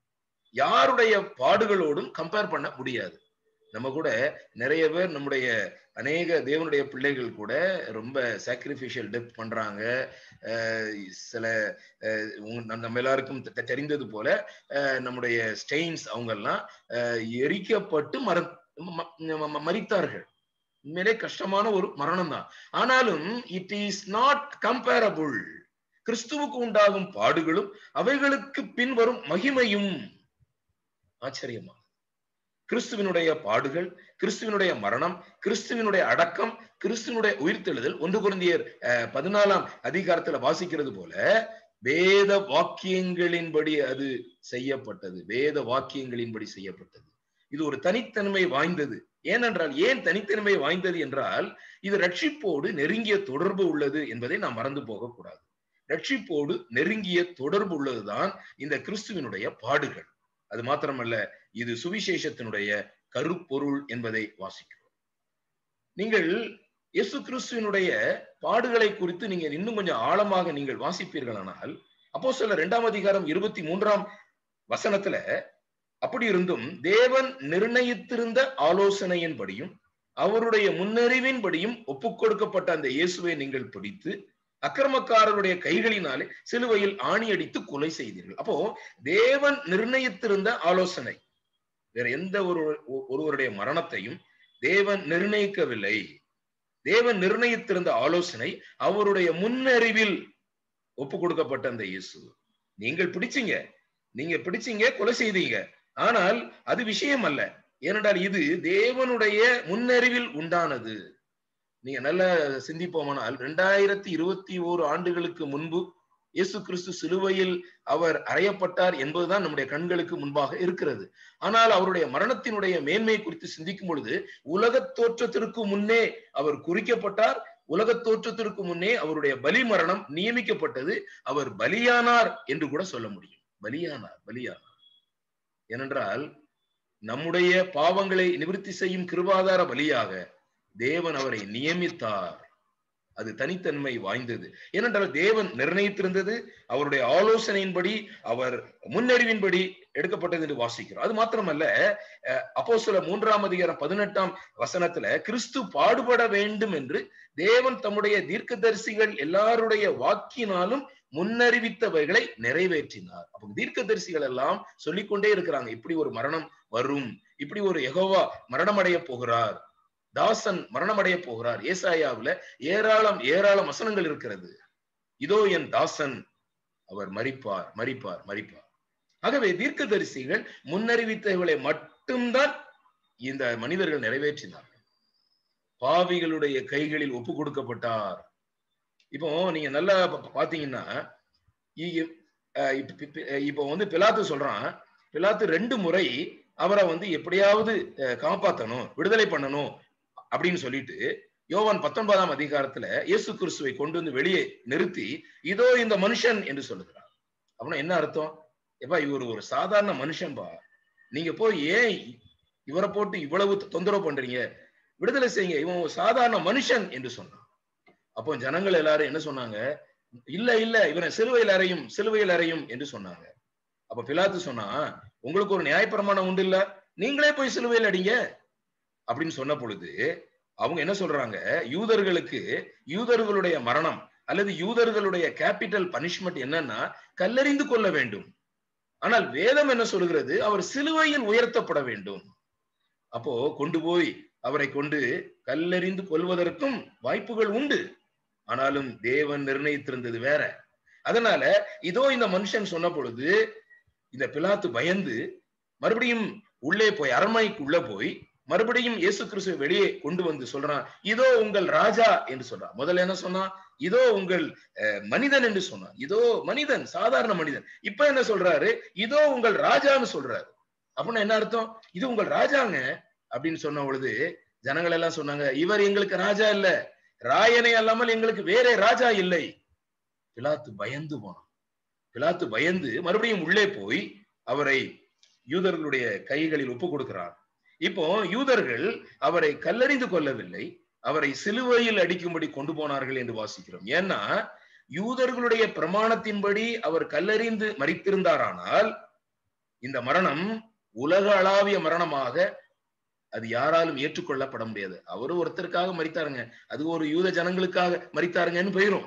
யாருடைய பாடுகளோடும் கம்பேர் பண்ண முடியாது நம்ம கூட நிறைய பேர் நம்முடைய அநேக தேவனுடைய பிள்ளைகள் கூட ரொம்ப சாக்ரிஃபிஷியல் டெத் பண்றாங்க அஹ் சில அஹ் உங்க- நம்ம எல்லாருக்கும் தெ- தெரிந்தது போல அஹ் நம்முடைய ஸ்டெயின்ஸ் அவங்க எல்லாம் அஹ் எரிக்கப்பட்டு மர ம- ம- மரித்தார்கள் உண்மையிலே கஷ்டமான ஒரு மரணம் தான் ஆனாலும் இட் இஸ் நாட் கம்பேரபிள் கிறிஸ்துவுக்கு உண்டாகும் பாடுகளும் அவைகளுக்கு பின் வரும் மகிமையும் ஆச்சரியமா கிறிஸ்துவினுடைய பாடுகள் கிறிஸ்துவினுடைய மரணம் கிறிஸ்துவினுடைய அடக்கம் கிறிஸ்துவனுடைய உயிர்த்தெழுதல் ஒன்று குருந்தியர் அஹ், பதினாலாம் அதிகாரத்துல வாசிக்கிறது போல வேத வாக்கியங்களின்படி அது செய்யப்பட்டது வேத வாக்கியங்களின்படி செய்யப்பட்டது இது ஒரு தனித்தன்மை வாய்ந்தது ஏனென்றால் ஏன் தனித்தன்மை வாய்ந்தது என்றால் இது ரட்சிப்போடு நெருங்கிய தொடர்பு உள்ளது என்பதை நாம் மறந்து போகக்கூடாது ரட்சிப்போடு நெருங்கிய தொடர்பு உள்ளதுதான் இந்த கிறிஸ்துவினுடைய பாடுகள் அது மாத்திரமல்ல இது சுவிசேஷத்தினுடைய கருப்பொருள் என்பதை வாசிக்கிறோம் நீங்கள் இயேசு கிறிஸ்துவினுடைய பாடுகளை குறித்து நீங்க இன்னும் கொஞ்சம் ஆழமாக நீங்கள் வாசிப்பீர்களானால் அப்போ சில இரண்டாம் அதிகாரம் இருபத்தி மூன்றாம் வசனத்துல அப்படி இருந்தும் தேவன் நிர்ணயித்திருந்த ஆலோசனையின்படியும் அவருடைய முன்னறிவின்படியும் ஒப்புக் கொடுக்கப்பட்ட அந்த இயேசுவை நீங்கள் பிடித்து அக்கிரமக்காரருடைய கைகளினாலே சிலுவையில் ஆணி அடித்து கொலை செய்தீர்கள் அப்போ தேவன் நிர்ணயித்திருந்த ஆலோசனை வேற எந்த ஒரு ஒருவருடைய மரணத்தையும் தேவன் நிர்ணயிக்கவில்லை தேவன் நிர்ணயித்திருந்த ஆலோசனை அவருடைய முன்னறிவில் ஒப்பு கொடுக்கப்பட்ட அந்த இயேசு நீங்கள் பிடிச்சீங்க நீங்க பிடிச்சீங்க கொலை செய்தீங்க ஆனால் அது விஷயம் அல்ல ஏனென்றால் இது தேவனுடைய முன்னறிவில் உண்டானது நீங்க நல்லா சிந்திப்போமானால் ரெண்டாயிரத்தி இருபத்தி ஓரு ஆண்டுகளுக்கு முன்பு இயேசு கிறிஸ்து சிலுவையில் அவர் அறையப்பட்டார் என்பதுதான் நம்முடைய கண்களுக்கு முன்பாக இருக்கிறது ஆனால் அவருடைய மரணத்தினுடைய மேன்மை குறித்து சிந்திக்கும் பொழுது உலக தோற்றத்திற்கு முன்னே அவர் குறிக்கப்பட்டார் உலக தோற்றத்திற்கு முன்னே அவருடைய பலி மரணம் நியமிக்கப்பட்டது அவர் பலியானார் என்று கூட சொல்ல முடியும் பலியானார் பலியானார் ஏனென்றால் நம்முடைய பாவங்களை நிவர்த்தி செய்யும் கிருபாதார பலியாக தேவன் அவரை நியமித்தார் அது தனித்தன்மை வாய்ந்தது ஏனென்றால் தேவன் நிர்ணயித்திருந்தது அவருடைய ஆலோசனையின்படி அவர் முன்னறிவின்படி எடுக்கப்பட்டது என்று வாசிக்கிறோம் அது மாத்திரமல்ல அப்போ சில மூன்றாம் அதிகாரம் பதினெட்டாம் வசனத்துல கிறிஸ்து பாடுபட வேண்டும் என்று தேவன் தம்முடைய தீர்க்கதரிசிகள் எல்லாருடைய வாக்கினாலும் முன்னறிவித்தவைகளை நிறைவேற்றினார் அப்போ தீர்க்கதரிசிகள் எல்லாம் சொல்லிக்கொண்டே இருக்கிறாங்க இப்படி ஒரு மரணம் வரும் இப்படி ஒரு எகோவா மரணம் அடைய போகிறார் தாசன் மரணமடைய போகிறார் ஏசாயாவுல ஏராளம் ஏராளம் வசனங்கள் இருக்கிறது இதோ என் தாசன் அவர் மறிப்பார் மறிப்பார் மறிப்பார் ஆகவே தீர்க்கதரிசிகள் முன்னறிவித்தவர்களை மட்டும்தான் இந்த மனிதர்கள் நிறைவேற்றினார்கள் பாவிகளுடைய கைகளில் ஒப்பு கொடுக்கப்பட்டார் இப்போ நீங்க நல்லா பாத்தீங்கன்னா இப்போ வந்து பிலாத்து சொல்றான் பிலாத்து ரெண்டு முறை அவரை வந்து எப்படியாவது காப்பாத்தணும் விடுதலை பண்ணணும் அப்படின்னு சொல்லிட்டு யோவான் பத்தொன்பதாம் அதிகாரத்துல இயேசு கிறிஸ்துவை கொண்டு வந்து வெளியே நிறுத்தி இதோ இந்த மனுஷன் என்று சொல்லுகிறார் அப்படின்னா என்ன அர்த்தம் எப்பா இவர் ஒரு சாதாரண மனுஷன்பா நீங்க போய் ஏன் இவரை போட்டு இவ்வளவு தொந்தரவு பண்றீங்க விடுதலை செய்யுங்க இவன் ஒரு சாதாரண மனுஷன் என்று சொன்னான் அப்போ ஜனங்கள் எல்லாரும் என்ன சொன்னாங்க இல்ல இல்ல இவனை சிலுவையில் அறையும் சிலுவையில் அறையும் என்று சொன்னாங்க அப்ப பிலாத்து சொன்னா உங்களுக்கு ஒரு நியாயப்பிரமாணம் உண்டு இல்ல நீங்களே போய் சிலுவையில் அடிங்க அப்படின்னு சொன்ன பொழுது அவங்க என்ன சொல்றாங்க யூதர்களுக்கு யூதர்களுடைய மரணம் அல்லது யூதர்களுடைய கேபிட்டல் பனிஷ்மெண்ட் என்னன்னா கல்லறிந்து கொள்ள வேண்டும் ஆனால் வேதம் என்ன சொல்கிறது அவர் சிலுவையில் உயர்த்தப்பட வேண்டும் அப்போ கொண்டு போய் அவரை கொண்டு கல்லறிந்து கொள்வதற்கும் வாய்ப்புகள் உண்டு ஆனாலும் தேவன் நிர்ணயித்திருந்தது வேற அதனால இதோ இந்த மனுஷன் சொன்ன பொழுது இந்த பிலாத்து பயந்து மறுபடியும் உள்ளே போய் அரண்மனைக்கு உள்ள போய் மறுபடியும் இயேசு கிறிஸ்துவை வெளியே கொண்டு வந்து சொல்றான் இதோ உங்கள் ராஜா என்று சொல்றான் முதல்ல என்ன சொன்னா இதோ உங்கள் மனிதன் என்று சொன்னான் இதோ மனிதன் சாதாரண மனிதன் இப்ப என்ன சொல்றாரு இதோ உங்கள் ராஜான்னு சொல்றாரு அப்படின்னா என்ன அர்த்தம் இது உங்கள் ராஜாங்க அப்படின்னு சொன்ன பொழுது ஜனங்கள் எல்லாம் சொன்னாங்க இவர் எங்களுக்கு ராஜா இல்ல ராயனை அல்லாமல் எங்களுக்கு வேற ராஜா இல்லை பிலாத்து பயந்து போனான் பிலாத்து பயந்து மறுபடியும் உள்ளே போய் அவரை யூதர்களுடைய கைகளில் ஒப்பு கொடுக்கிறார் இப்போ யூதர்கள் அவரை கல்லறிந்து கொள்ளவில்லை அவரை சிலுவையில் அடிக்கும்படி கொண்டு போனார்கள் என்று வாசிக்கிறோம் ஏன்னா யூதர்களுடைய பிரமாணத்தின்படி அவர் கல்லறிந்து மறித்திருந்தாரானால் இந்த மரணம் உலக அளாவிய மரணமாக அது யாராலும் ஏற்றுக்கொள்ளப்பட முடியாது அவரு ஒருத்தருக்காக மறித்தாருங்க அது ஒரு யூத ஜனங்களுக்காக மறித்தாருங்கன்னு போயிரும்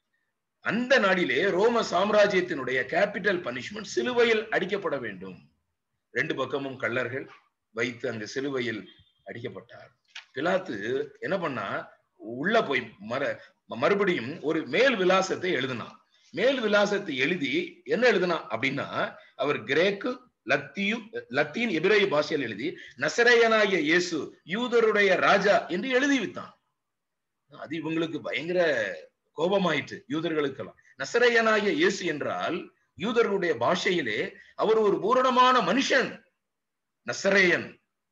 அந்த நாடிலே ரோம சாம்ராஜ்யத்தினுடைய கேபிட்டல் பனிஷ்மெண்ட் சிலுவையில் அடிக்கப்பட வேண்டும் ரெண்டு பக்கமும் கள்ளர்கள் வைத்து அங்க சிலுவையில் அடிக்கப்பட்டார் பிலாத்து என்ன பண்ணா உள்ள போய் மர மறுபடியும் ஒரு மேல் விலாசத்தை எழுதினான் மேல் விலாசத்தை எழுதி என்ன எழுதினா அப்படின்னா அவர் கிரேக்கு லத்தியு லத்தீன் எபிரேய பாஷையில் எழுதி நசரேயனாகிய இயேசு யூதருடைய ராஜா என்று எழுதி வித்தான் அது இவங்களுக்கு பயங்கர கோபமாயிற்று யூதர்களுக்கெல்லாம் நசரேயனாகிய இயேசு என்றால் யூதர்களுடைய பாஷையிலே அவர் ஒரு பூரணமான மனுஷன் நசரேயன்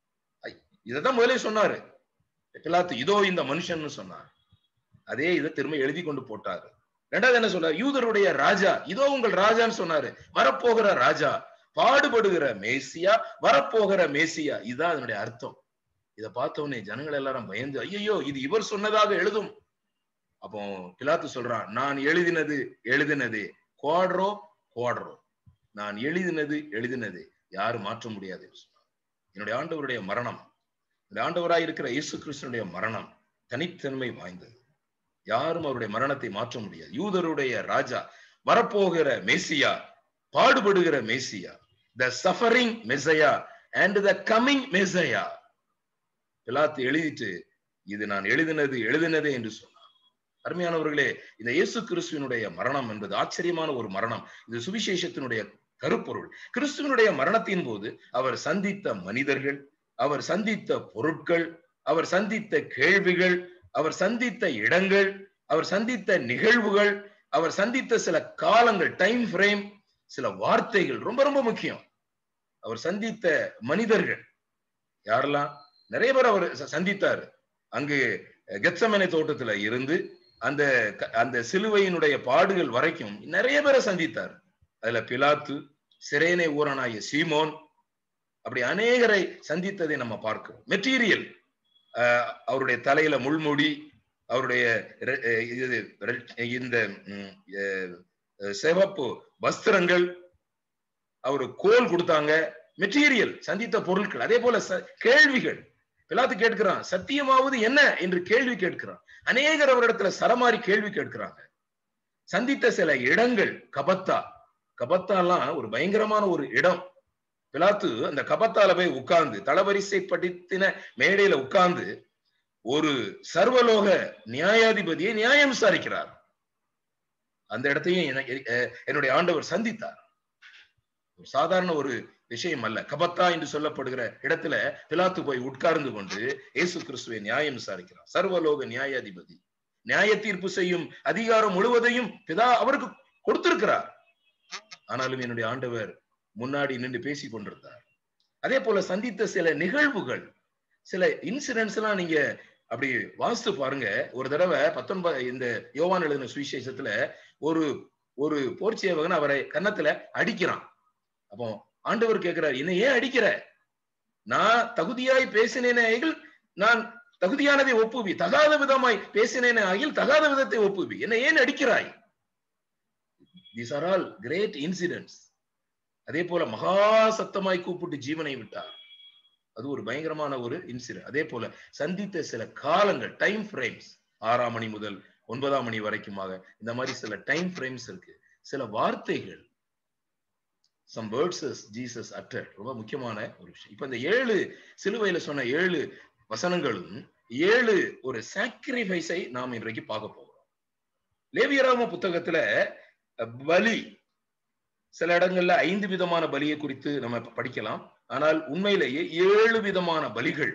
இததான் முதலே சொன்னாரு பிலாத்து இதோ இந்த மனுஷன் சொன்னார் அதே இதை திரும்ப எழுதி கொண்டு போட்டாரு ரெண்டாவது என்ன சொல்றாரு யூதருடைய ராஜா இதோ உங்கள் ராஜான்னு சொன்னாரு வரப்போகிற ராஜா பாடுபடுகிற மேசியா வரப்போகிற மேசியா இதுதான் அதனுடைய அர்த்தம் இதை பார்த்தவனே ஜனங்கள் எல்லாரும் பயந்து ஐயோ இது இவர் சொன்னதாக எழுதும் அப்போ பிலாத்து சொல்றான் நான் எழுதினது எழுதினது குவாட்ரோ குவாட்ரோ நான் எழுதினது எழுதினது யாரும் மாற்ற முடியாது என்று சொன்னார் என்னுடைய ஆண்டவருடைய மரணம் இந்த ஆண்டவராய் இருக்கிற இயேசு கிறிஸ்தனுடைய மரணம் தனித்தன்மை வாய்ந்தது யாரும் அவருடைய மரணத்தை மாற்ற முடியாது யூதருடைய ராஜா வரப்போகிற மேசியா பாடுபடுகிற மேசியா the suffering messiah and the coming messiah பிலாத்து எழுதிட்டு இது நான் எழுதினது எழுதினதே என்று சொன்னார் அருமையானவர்களே இந்த இயேசு கிறிஸ்துவனுடைய மரணம் என்பது ஆச்சரியமான ஒரு மரணம் இது சுவிசேஷத்தினுடைய கருப்பொருள் கிறிஸ்துவனுடைய மரணத்தின் போது அவர் சந்தித்த மனிதர்கள் அவர் சந்தித்த பொருட்கள் அவர் சந்தித்த கேள்விகள் அவர் சந்தித்த இடங்கள் அவர் சந்தித்த நிகழ்வுகள் அவர் சந்தித்த சில காலங்கள் டைம் ஃப்ரேம் சில வார்த்தைகள் ரொம்ப ரொம்ப முக்கியம் அவர் சந்தித்த மனிதர்கள் யாரெல்லாம் நிறைய பேர் அவர் ச- சந்தித்தாரு அங்கு கெத்சமனை தோட்டத்துல இருந்து அந்த க- அந்த சிலுவையினுடைய பாடுகள் வரைக்கும் நிறைய பேரை சந்தித்தார் அதுல பிலாத்து சிரேனை ஊரனாகிய சீமோன் அப்படி அநேகரை சந்தித்ததை நம்ம பார்க்கிறோம் மெட்டீரியல் அவருடைய தலையில முள்முடி அவருடைய ரெ- அஹ் இது ரெ- இந்த ம், அஹ், அஹ், சிவப்பு வஸ்திரங்கள் அவரு கோல் கொடுத்தாங்க மெட்டீரியல் சந்தித்த பொருட்கள் அதே போல ச- கேள்விகள் பிலாத்து கேட்கிறான் சத்தியமாவது என்ன என்று கேள்வி கேட்கிறான் அநேகர் அவரிடத்துல சரமாரி கேள்வி கேட்கிறாங்க சந்தித்த சில இடங்கள் கபத்தா கபத்தாலாம் ஒரு பயங்கரமான ஒரு இடம் பிலாத்து அந்த கபத்தால போய் உட்கார்ந்து தளவரிசை படித்தின மேடையில உட்கார்ந்து ஒரு சர்வலோக நியாயாதிபதியை நியாயம் விசாரிக்கிறார் அந்த இடத்தையும் என- எ- என்னுடைய ஆண்டவர் சந்தித்தார் ஒரு சாதாரண ஒரு விஷயம் அல்ல கபத்தா என்று சொல்லப்படுகிற இடத்துல பிலாத்து போய் உட்கார்ந்து கொண்டு இயேசு கிறிஸ்துவை நியாயம் விசாரிக்கிறார் சர்வலோக நியாயாதிபதி நியாய தீர்ப்பு செய்யும் அதிகாரம் முழுவதையும் பிதா அவருக்கு கொடுத்திருக்கிறார் ஆனாலும் என்னுடைய ஆண்டவர் முன்னாடி நின்று பேசிக் கொண்டிருந்தார் அதே போல சந்தித்த சில நிகழ்வுகள் சில இன்சிடென்ட்ஸ் எல்லாம் நீங்க அப்படி வாசித்து பாருங்க ஒரு தடவை பத்தொன்பது இந்த யோவான் எழுதின சுவிசேஷத்துல ஒரு ஒரு போர்ச்சியவகன் அவரை கன்னத்துல அடிக்கிறான் அப்போ ஆண்டவர் கேட்கிறார் என்ன ஏன் அடிக்கிற நான் தகுதியாய் பேசினேன் ஆகில் நான் தகுதியானதை ஒப்புவி தகாத விதமாய் பேசினேன் ஆகில் தகாத விதத்தை ஒப்புவி என்ன ஏன் அடிக்கிறாய் these are all great incidents அதே போல மகா சத்தமாய் கூப்பிட்டு ஜீவனை விட்டார் அது ஒரு பயங்கரமான ஒரு இன்சிடென்ட் அதே போல சந்தித்த சில காலங்கள் டைம் ஃப்ரேம்ஸ் ஆறாம் மணி முதல் ஒன்பதாம் மணி வரைக்குமாக இந்த மாதிரி சில டைம் ஃப்ரேம்ஸ் இருக்கு சில வார்த்தைகள் சம் வேர்ட்ஸஸ் ஜீசஸ் அட்டர் ரொம்ப முக்கியமான ஒரு விஷயம் இப்ப இந்த ஏழு சிலுவையில சொன்ன ஏழு வசனங்களும் ஏழு ஒரு சாக்ரிஃபைஸை நாம் இன்றைக்கு பார்க்க போகிறோம் லேவியராம புத்தகத்துல அஹ், பலி சில இடங்கள்ல ஐந்து விதமான பலியை குறித்து நம்ம படிக்கலாம் ஆனால் உண்மையிலேயே ஏழு விதமான பலிகள்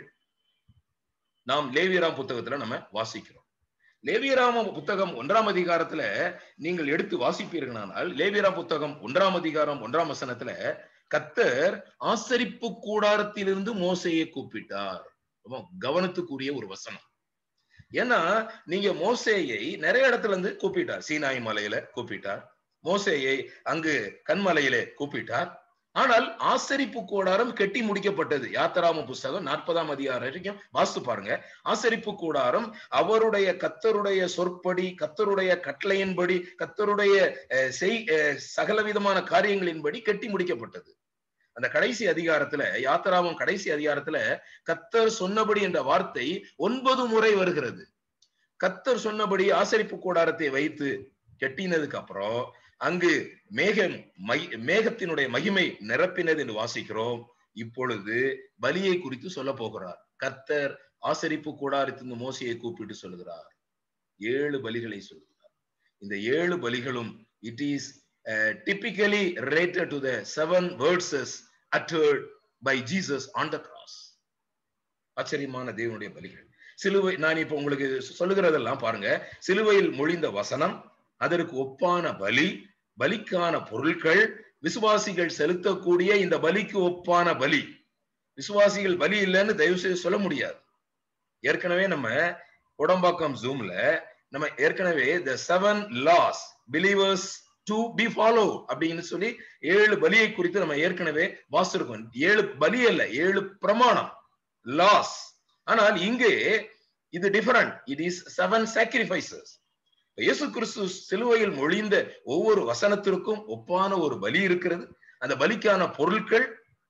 நாம் லேவியராம் புத்தகத்துல நம்ம வாசிக்கிறோம் லேவியராம புத்தகம் ஒன்றாம் அதிகாரத்துல நீங்கள் எடுத்து வாசிப்பீர்களானால் லேவியராம் புத்தகம் ஒன்றாம் அதிகாரம் ஒன்றாம் வசனத்துல கத்தர் ஆசரிப்பு கூடாரத்திலிருந்து மோசையை கூப்பிட்டார் ரொம்ப கவனத்துக்குரிய ஒரு வசனம் ஏன்னா நீங்க மோசேயை நிறைய இடத்துல இருந்து கூப்பிட்டார் சீனாய் மலையில கூப்பிட்டார் மோசேயை அங்கு கண்மலையிலே கூப்பிட்டார் ஆனால் ஆசரிப்பு கூடாரம் கெட்டி முடிக்கப்பட்டது யாத்திராம புஸ்தகம் நாற்பதாம் அதிகாரம் வரைக்கும் வாசித்து பாருங்க ஆசரிப்பு கூடாரம் அவருடைய கத்தருடைய சொற்படி கத்தருடைய கட்டளையின்படி கத்தருடைய அஹ், செய் அஹ், சகலவிதமான காரியங்களின்படி கெட்டி முடிக்கப்பட்டது அந்த கடைசி அதிகாரத்துல யாத்திராமம் கடைசி அதிகாரத்துல கத்தர் சொன்னபடி என்ற வார்த்தை ஒன்பது முறை வருகிறது கத்தர் சொன்னபடி ஆசரிப்பு கூடாரத்தை வைத்து கெட்டினதுக்கு அப்புறம் அங்கு மேகம் மை- மேகத்தினுடைய மகிமை நிரப்பினது என்று வாசிக்கிறோம் இப்பொழுது பலியை குறித்து சொல்ல போகிறார் கர்த்தர் ஆசரிப்பு கூடாரத்திலிருந்து மோசையை கூப்பிட்டு சொல்லுகிறார் ஏழு பலிகளை சொல்லுகிறார் இந்த ஏழு பலிகளும் it is typically related to the seven words uttered by Jesus on the cross ஆச்சரியமான தேவனுடைய பலிகள் சிலுவை நான் இப்ப உங்களுக்கு சொல்லுகிறதெல்லாம் பாருங்க சிலுவையில் மொழிந்த வசனம் அதற்கு ஒப்பான பலி பலிக்கான பொருட்கள் விசுவாசிகள் செலுத்தக்கூடிய இந்த பலிக்கு ஒப்பான பலி விசுவாசிகள் பலி இல்லைன்னு தயவு செய்து சொல்ல முடியாது ஏற்கனவே நம்ம உடம்பாக்கம் ஜூம்ல நம்ம ஏற்கனவே the seven laws believers to be follow அப்படின்னு சொல்லி ஏழு பலியை குறித்து நம்ம ஏற்கனவே வாசிருக்கோம் ஏழு பலி அல்ல ஏழு பிரமாணம் லாஸ் ஆனால் இங்கே இது different it is seven sacrifices இயேசு கிறிஸ்து சிலுவையில் மொழிந்த ஒவ்வொரு வசனத்திற்கும் ஒப்பான ஒரு பலி இருக்கிறது அந்த பலிக்கான பொருட்கள்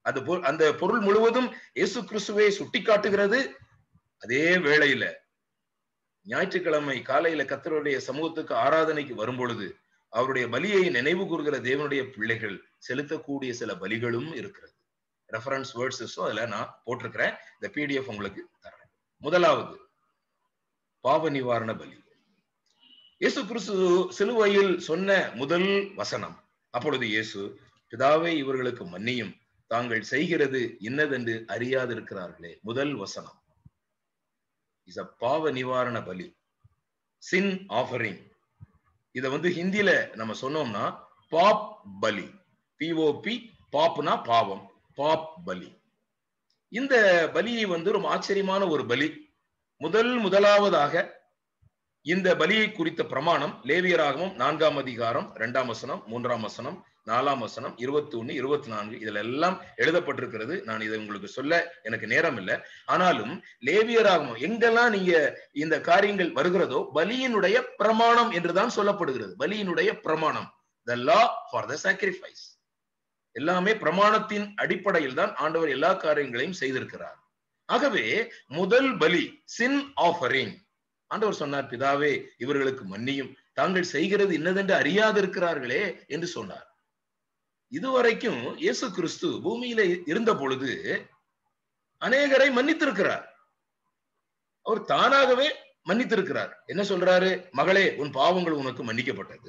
அது பொ- அந்த பொருள் முழுவதும் இயேசு கிறிஸ்துவை சுட்டிக்காட்டுகிறது அதே வேளையில ஞாயிற்றுக்கிழமை காலையில கர்த்தருடைய சமூகத்துக்கு ஆராதனைக்கு வரும் பொழுது அவருடைய பலியை நினைவு கூறுகிற தேவனுடைய பிள்ளைகள் செலுத்தக்கூடிய சில பலிகளும் இருக்கிறது ரெஃபரன்ஸ் வேர்ட்ஸஸும் அதுல நான் போட்டிருக்கிறேன் இந்த பிடிஎஃப் உங்களுக்கு தரேன் முதலாவது பாவ நிவாரண பலி இயேசு கிறிஸ்து சிலுவையில் சொன்ன முதல் வசனம் அப்பொழுது இயேசு பிதாவே இவர்களுக்கு மன்னியும் தாங்கள் செய்கிறது இன்னதென்று அறியாதிருக்கிறார்களே முதல் வசனம் இஸ் அ பாவ நிவாரண பலி சின் ஆஃபரிங் இத வந்து ஹிந்தியில நம்ம சொன்னோம்னா பாப் பலி பிஓபி பாப்னா பாவம் பாப் பலி இந்த பலியை வந்து ரொம்ப ஆச்சரியமான ஒரு பலி முதல் முதலாவதாக இந்த பலியை குறித்த பிரமாணம் லேவியராகவும் நான்காம் அதிகாரம் இரண்டாம் வசனம் மூன்றாம் வசனம் நாலாம் வசனம் இருபத்தி ஒண்ணு இருபத்தி நான்கு இதுல எல்லாம் எழுதப்பட்டிருக்கிறது நான் இதை உங்களுக்கு சொல்ல எனக்கு நேரம் இல்லை ஆனாலும் லேவியராகவும் எங்கெல்லாம் நீங்க இந்த காரியங்கள் வருகிறதோ பலியினுடைய பிரமாணம் என்றுதான் சொல்லப்படுகிறது பலியினுடைய பிரமாணம் த லா ஃபார் த சாக்ரிஃபைஸ் எல்லாமே பிரமாணத்தின் அடிப்படையில் தான் ஆண்டவர் எல்லா காரியங்களையும் செய்திருக்கிறார் ஆகவே முதல் பலி சின் ஆஃபரிங் ஆண்டவர் சொன்னார் பிதாவே இவர்களுக்கு மன்னியும் தாங்கள் செய்கிறது இன்னதென்று அறியாதிருக்கிறார்களே என்று சொன்னார் இதுவரைக்கும் இயேசு கிறிஸ்து பூமியில இருந்த பொழுது அநேகரை மன்னித்திருக்கிறார் அவர் தானாகவே மன்னித்திருக்கிறார் என்ன சொல்றாரு மகளே உன் பாவங்கள் உனக்கு மன்னிக்கப்பட்டது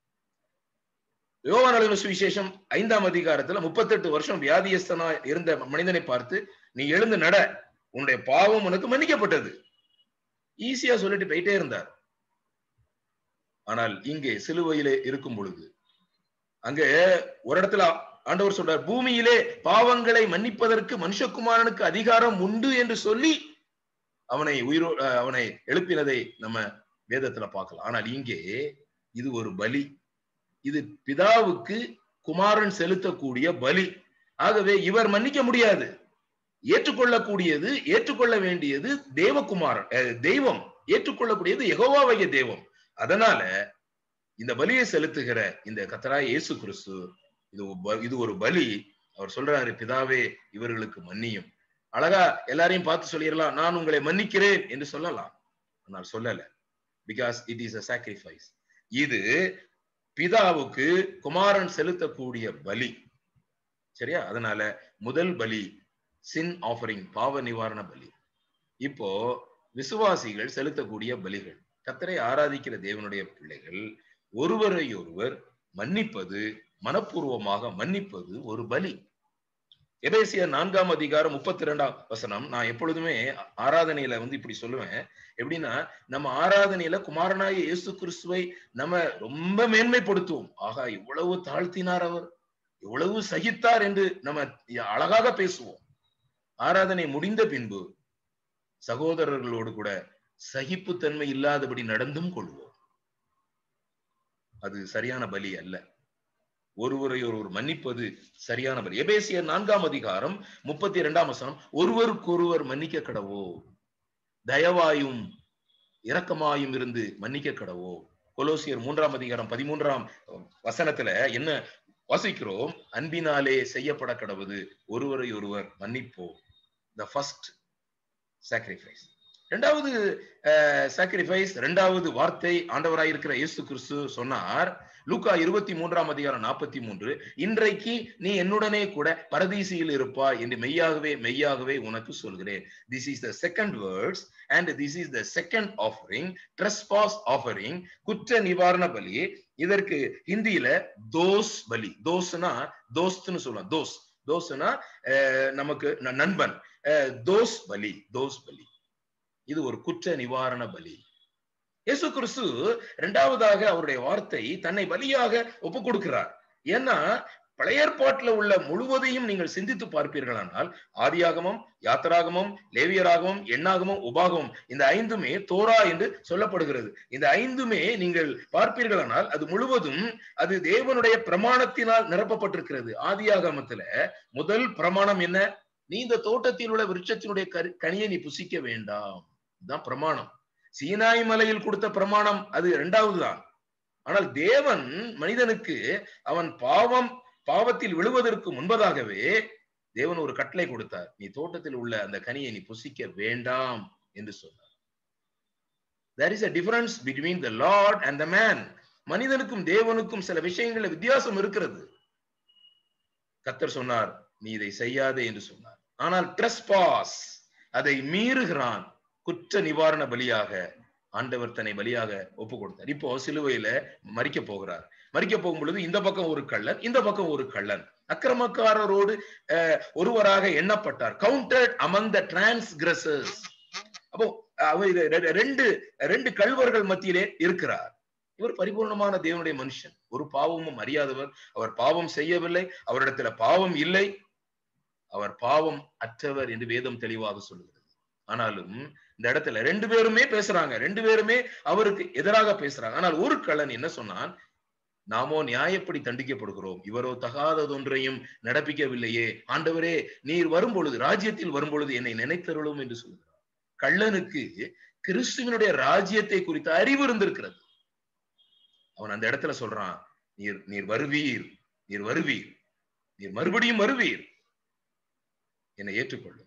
யோவான சுவிசேஷம் ஐந்தாம் அதிகாரத்துல முப்பத்தெட்டு வருஷம் வியாதியஸ்தனா இருந்த மனிதனை பார்த்து நீ எழுந்து நட உன்னுடைய பாவம் உனக்கு மன்னிக்கப்பட்டது ஈஸியா சொல்லிட்டு போயிட்டே இருந்தார் ஆனால் இங்கே சிலுவையிலே இருக்கும் பொழுது அங்க ஒரு இடத்துல ஆண்டவர் சொல்றார் பூமியிலே பாவங்களை மன்னிப்பதற்கு மனுஷகுமாரனுக்கு அதிகாரம் உண்டு என்று சொல்லி அவனை உயிரோ அஹ் அவனை எழுப்பினதை நம்ம வேதத்துல பார்க்கலாம் ஆனால் இங்கே இது ஒரு பலி இது பிதாவுக்கு குமாரன் செலுத்தக்கூடிய பலி ஆகவே இவர் மன்னிக்க முடியாது ஏற்றுக்கொள்ளக்கூடியது ஏற்றுக்கொள்ள வேண்டியது தேவகுமாரன் அஹ் தெய்வம் ஏற்றுக்கொள்ளக்கூடியது யெகோவாவைய தெய்வம் அதனால இந்த பலியை செலுத்துகிற இந்த கத்தராய் இயேசு கிறிஸ்து இது ஒரு ப- இது ஒரு பலி அவர் சொல்றாரு பிதாவே இவர்களுக்கு மன்னியும் அழகா எல்லாரையும் பார்த்து சொல்லிடலாம் நான் உங்களை மன்னிக்கிறேன் என்று சொல்லலாம் ஆனால் சொல்லல because it is a sacrifice இது பிதாவுக்கு குமாரன் செலுத்தக்கூடிய பலி சரியா அதனால முதல் பலி சின் ஆஃபரிங் பாவ நிவாரண பலி இப்போ விசுவாசிகள் செலுத்தக்கூடிய பலிகள் கத்தரை ஆராதிக்கிற தேவனுடைய பிள்ளைகள் ஒருவரை ஒருவர் மன்னிப்பது மனப்பூர்வமாக மன்னிப்பது ஒரு பலி எபேசியர் நான்காம் அதிகாரம் முப்பத்தி இரண்டாம் வசனம் நான் எப்பொழுதுமே ஆராதனையில வந்து இப்படி சொல்லுவேன் எப்படின்னா நம்ம ஆராதனையில குமாரனாய இயேசு கிறிஸ்துவை நம்ம ரொம்ப மேன்மைப்படுத்துவோம் ஆகா இவ்வளவு தாழ்த்தினார் அவர் இவ்வளவு சகித்தார் என்று நம்ம அழகாக பேசுவோம் ஆராதனை முடிந்த பின்பு சகோதரர்களோடு கூட சகிப்புத்தன்மை இல்லாதபடி நடந்தும் கொள்வோம் அது சரியான பலி அல்ல ஒருவரை ஒருவர் மன்னிப்பது சரியான பலி எபேசியர் நான்காம் அதிகாரம் முப்பத்தி இரண்டாம் வசனம் ஒருவருக்கொருவர் மன்னிக்க கடவோ தயவாயும் இரக்கமாயும் இருந்து மன்னிக்க கடவோ கொலோசியர் மூன்றாம் அதிகாரம் பதிமூன்றாம் வசனத்துல என்ன வாசிக்கிறோம் அன்பினாலே செய்யப்பட கடவுது ஒருவரை ஒருவர் மன்னிப்போம் த ஃபர்ஸ்ட் சாக்ரிஃபைஸ் இரண்டாவது சாக்ரிஃபைஸ் இரண்டாவது வார்த்தை ஆண்டவராயிருக்கிற இயேசு கிறிஸ்து சொன்னார் லூக்கா இருபத்தி மூன்றாம் அதிகாரம் நாற்பத்தி மூன்று இன்றைக்கு நீ என்னுடனே கூட பரதீசியில் இருப்பாய் என்று மெய்யாகவே மெய்யாகவே உனக்கு சொல்கிறேன் this is the second words and this is the second offering trespass offering குற்ற நிவாரண பலி இதற்கு ஹிந்தியில தோஸ் பலி தோஸ்னா தோஸ்த்னு சொல்லலாம் தோஸ் தோஸ்னா நமக்கு ந- நண்பன் அஹ், தோஸ் பலி தோஸ் பலி இது ஒரு குற்ற நிவாரண பலி இயேசு கிறிஸ்து இரண்டாவதாக அவருடைய வார்த்தை தன்னை பலியாக ஒப்பு கொடுக்கிறார் ஏன்னா பழைய ஏற்பாட்டுல உள்ள முழுவதையும் நீங்கள் சிந்தித்து பார்ப்பீர்களானால் ஆதியாகமம் யாத்திராகமம் லேவியராகமம் எண்ணாகமம் உபாகமம் இந்த ஐந்துமே தோரா என்று சொல்லப்படுகிறது இந்த ஐந்துமே நீங்கள் பார்ப்பீர்களானால் அது முழுவதும் அது தேவனுடைய பிரமாணத்தினால் நிரப்பப்பட்டிருக்கிறது ஆதியாகமத்துல முதல் பிரமாணம் என்ன நீ இந்த தோட்டத்தில் உள்ள விருட்சத்தினுடைய கரு- கனியை நீ புசிக்க வேண்டாம் இதுதான் பிரமாணம் சீனாய் மலையில் கொடுத்த பிரமாணம் அது இரண்டாவது தான் ஆனால் தேவன் மனிதனுக்கு அவன் பாவம் பாவத்தில் விழுவதற்கு முன்பதாகவே தேவன் ஒரு கட்டளை கொடுத்தார் நீ தோட்டத்தில் உள்ள அந்த கனியை நீ புசிக்க வேண்டாம் என்று சொன்னார் there is a difference between the lord and the man மனிதனுக்கும் தேவனுக்கும் சில விஷயங்கள்ல வித்தியாசம் இருக்கிறது கத்தர் சொன்னார் நீ இதை செய்யாதே என்று சொன்னார் ஆனால் ட்ரெஸ்பாஸ் அதை மீறுகிறான் குற்ற நிவாரண பலியாக ஆண்டவர் தன்னை பலியாக ஒப்பு கொடுத்தார் இப்போ சிலுவையில மறிக்க போகிறார் மறிக்க போகும் பொழுது இந்த பக்கம் ஒரு கள்ளன் இந்த பக்கம் ஒரு கள்ளன் அக்கிரமக்காரரோடு அஹ், ஒருவராக எண்ணப்பட்டார் கவுண்டட் அமங் த டிரான்ஸ்கிரசர்ஸ் அப்போ அவர் ரெ- ரெண்டு ரெண்டு கல்வர்கள் மத்தியிலே இருக்கிறார் இவர் பரிபூர்ணமான தேவனுடைய மனுஷன் ஒரு பாவமும் அறியாதவர் அவர் பாவம் செய்யவில்லை அவரிடத்துல பாவம் இல்லை அவர் பாவம் அற்றவர் என்று வேதம் தெளிவாக சொல்லுகிறது ஆனாலும் இந்த இடத்துல ரெண்டு பேருமே பேசுறாங்க ரெண்டு பேருமே அவருக்கு எதிராக பேசுறாங்க ஆனால் ஒரு கள்ளன் என்ன சொன்னான் நாமோ நியாயப்படி தண்டிக்கப்படுகிறோம் இவரோ தகாததொன்றையும் நடப்பிக்கவில்லையே ஆண்டவரே நீர் வரும்பொழுது ராஜ்யத்தில் வரும்பொழுது என்னை நினைத்தருளும் என்று சொல்கிறார் கள்ளனுக்கு கிறிஸ்துவனுடைய ராஜ்யத்தை குறித்த அறிவு இருந்திருக்கிறது அவன் அந்த இடத்துல சொல்றான் நீர் நீர் வருவீர் நீர் வருவீர் நீர் மறுபடியும் வருவீர் என்னை ஏற்றுக்கொள்ளும்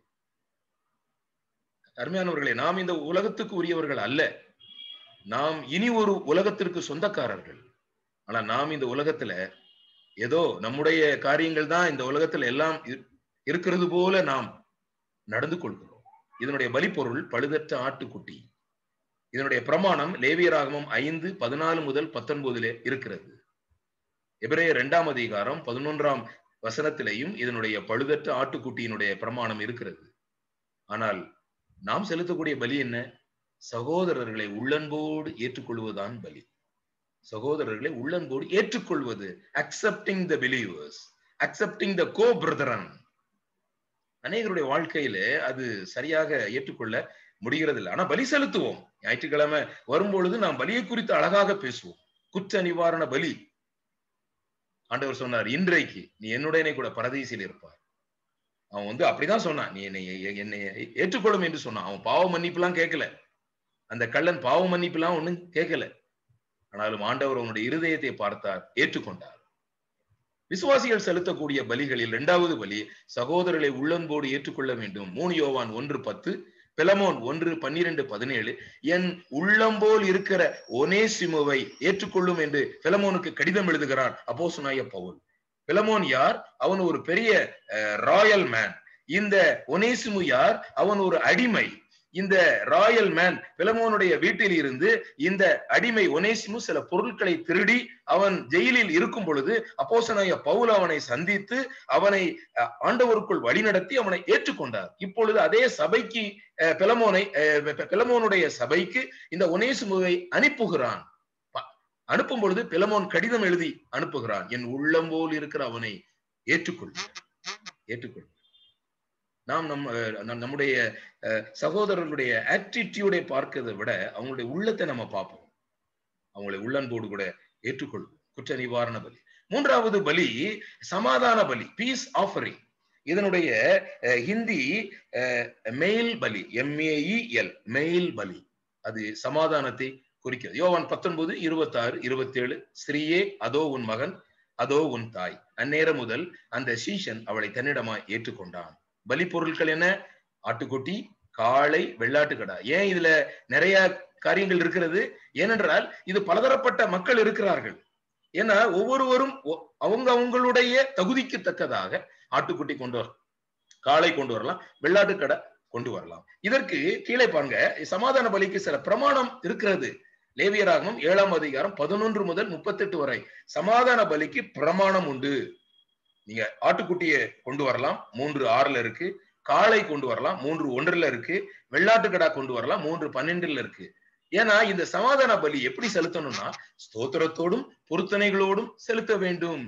அருமையானவர்களே நாம் இந்த உலகத்துக்கு உரியவர்கள் அல்ல நாம் இனி ஒரு உலகத்திற்கு சொந்தக்காரர்கள் ஆனா நாம் இந்த உலகத்துல ஏதோ நம்முடைய காரியங்கள் தான் இந்த உலகத்துல எல்லாம் இரு- இருக்கிறது போல நாம் நடந்து கொள்கிறோம் இதனுடைய பலிப்பொருள் பழுதற்ற ஆட்டுக்குட்டி இதனுடைய பிரமாணம் லேவியராகமம் ஐந்து பதினாலு முதல் பத்தொன்பதிலே இருக்கிறது எபிரேய இரண்டாம் அதிகாரம் பதினொன்றாம் வசனத்திலேயும் இதனுடைய பழுதற்ற ஆட்டுக்குட்டியினுடைய பிரமாணம் இருக்கிறது ஆனால் நாம் செலுத்தக்கூடிய பலி என்ன சகோதரர்களை உள்ளன்போடு ஏற்றுக்கொள்வதுதான் பலி சகோதரர்களை உள்ளன்போடு ஏற்றுக்கொள்வது accepting the believers accepting the co brethren அநேகருடைய வாழ்க்கையில அது சரியாக ஏற்றுக்கொள்ள முடிகிறது இல்லை ஆனா பலி செலுத்துவோம் ஞாயிற்றுக்கிழமை வரும்பொழுது நாம் பலியை குறித்து அழகாக பேசுவோம் குற்ற நிவாரண பலி ஆண்டவர் சொன்னார் இன்றைக்கு நீ என்னுடனே கூட பரதீசில் இருப்பார் அவன் வந்து அப்படிதான் சொன்னான் நீ என்னை என்னை ஏற்றுக்கொள்ளும் என்று சொன்னான் அவன் பாவ மன்னிப்புலாம் கேட்கல அந்த கள்ளன் பாவ மன்னிப்புலாம் ஒண்ணும் கேட்கல ஆனாலும் ஆண்டவர் அவனுடைய இருதயத்தை பார்த்தார் ஏற்றுக்கொண்டார் விசுவாசிகள் செலுத்தக்கூடிய பலிகளில் இரண்டாவது பலி சகோதரர்களை உள்ளன்போடு ஏற்றுக்கொள்ள வேண்டும் மூணு யோவான் ஒன்று பத்து பிலமோன் ஒன்று பன்னிரண்டு பதினேழு என் உள்ளம்போல் இருக்கிற ஒனேசிமுவை ஏற்றுக்கொள்ளும் என்று பிலமோனுக்கு கடிதம் எழுதுகிறான் அப்போஸ்தலனாகிய பவுல் பிலமோன் யார் அவன் ஒரு பெரிய ராயல் மேன் இந்த ஒனேசிமு யார் அவன் ஒரு அடிமை இந்த ராயல் மேன் பிலமோனுடைய வீட்டில் இருந்து இந்த அடிமை ஒனேசிமு சில பொருட்களை திருடி அவன் ஜெயிலில் இருக்கும் பொழுது அப்போசனாய பவுல் அவனை சந்தித்து அவனை அஹ், ஆண்டவருக்குள் வழிநடத்தி அவனை ஏற்றுக்கொண்டார் இப்பொழுது அதே சபைக்கு அஹ், பிலமோனை அஹ், பி- பிலமோனுடைய சபைக்கு இந்த ஒனேசிமுவை அனுப்புகிறான் ப- அனுப்பும் பொழுது பிலமோன் கடிதம் எழுதி அனுப்புகிறான் என் உள்ளம் போல் இருக்கிற அவனை ஏற்றுக்கொள் ஏற்றுக்கொள் நாம் நம் அஹ், நம்- நம்முடைய அஹ், சகோதரர்களுடைய ஆட்டிடியூடை பார்க்கிறதை விட அவங்களுடைய உள்ளத்தை நம்ம பார்ப்போம் அவங்களை உள்ளன்போடு கூட ஏற்றுக்கொள்வோம் குற்ற நிவாரண பலி மூன்றாவது பலி சமாதான பலி பீஸ் ஆஃபரிங் இதனுடைய அஹ், ஹிந்தி மெயில் பலி எம்ஏஇஎல் மெயில் பலி அது சமாதானத்தை குறிக்கிறது யோவான் பத்தொன்பது இருபத்தி ஆறு இருபத்தி ஏழு ஸ்ரீயே அதோ உன் மகன் அதோ உன் தாய் அந்நேரம் முதல் அந்த சீஷன் அவளை தன்னிடமாய் ஏற்றுக்கொண்டான் பலி பொருட்கள் என்ன ஆட்டுக்குட்டி காளை வெள்ளாட்டுக்கடா ஏன் இதுல நிறைய காரியங்கள் இருக்கிறது ஏனென்றால் இது பலதரப்பட்ட மக்கள் இருக்கிறார்கள் ஏன்னா ஒவ்வொருவரும் ஒ- அவங்க அவங்களுடைய தகுதிக்கு தக்கதாக ஆட்டுக்குட்டி கொண்டு வரலாம் காளை கொண்டு வரலாம் வெள்ளாட்டுக்கடை கொண்டு வரலாம் இதற்கு கீழே பாருங்க சமாதான பலிக்கு சில பிரமாணம் இருக்கிறது லேவியராகமம் ஏழாம் அதிகாரம் பதினொன்று முதல் முப்பத்தெட்டு வரை சமாதான பலிக்கு பிரமாணம் உண்டு நீங்க ஆட்டுக்குட்டியை கொண்டு வரலாம் மூன்று ஆறுல இருக்கு காளை கொண்டு வரலாம் மூன்று ஒன்றுல இருக்கு வெள்ளாட்டுக்கடா கொண்டு வரலாம் மூன்று பன்னெண்டுல இருக்கு ஏன்னா இந்த சமாதான பலி எப்படி செலுத்தணும்னா ஸ்தோத்திரத்தோடும் பொருத்தனைகளோடும் செலுத்த வேண்டும்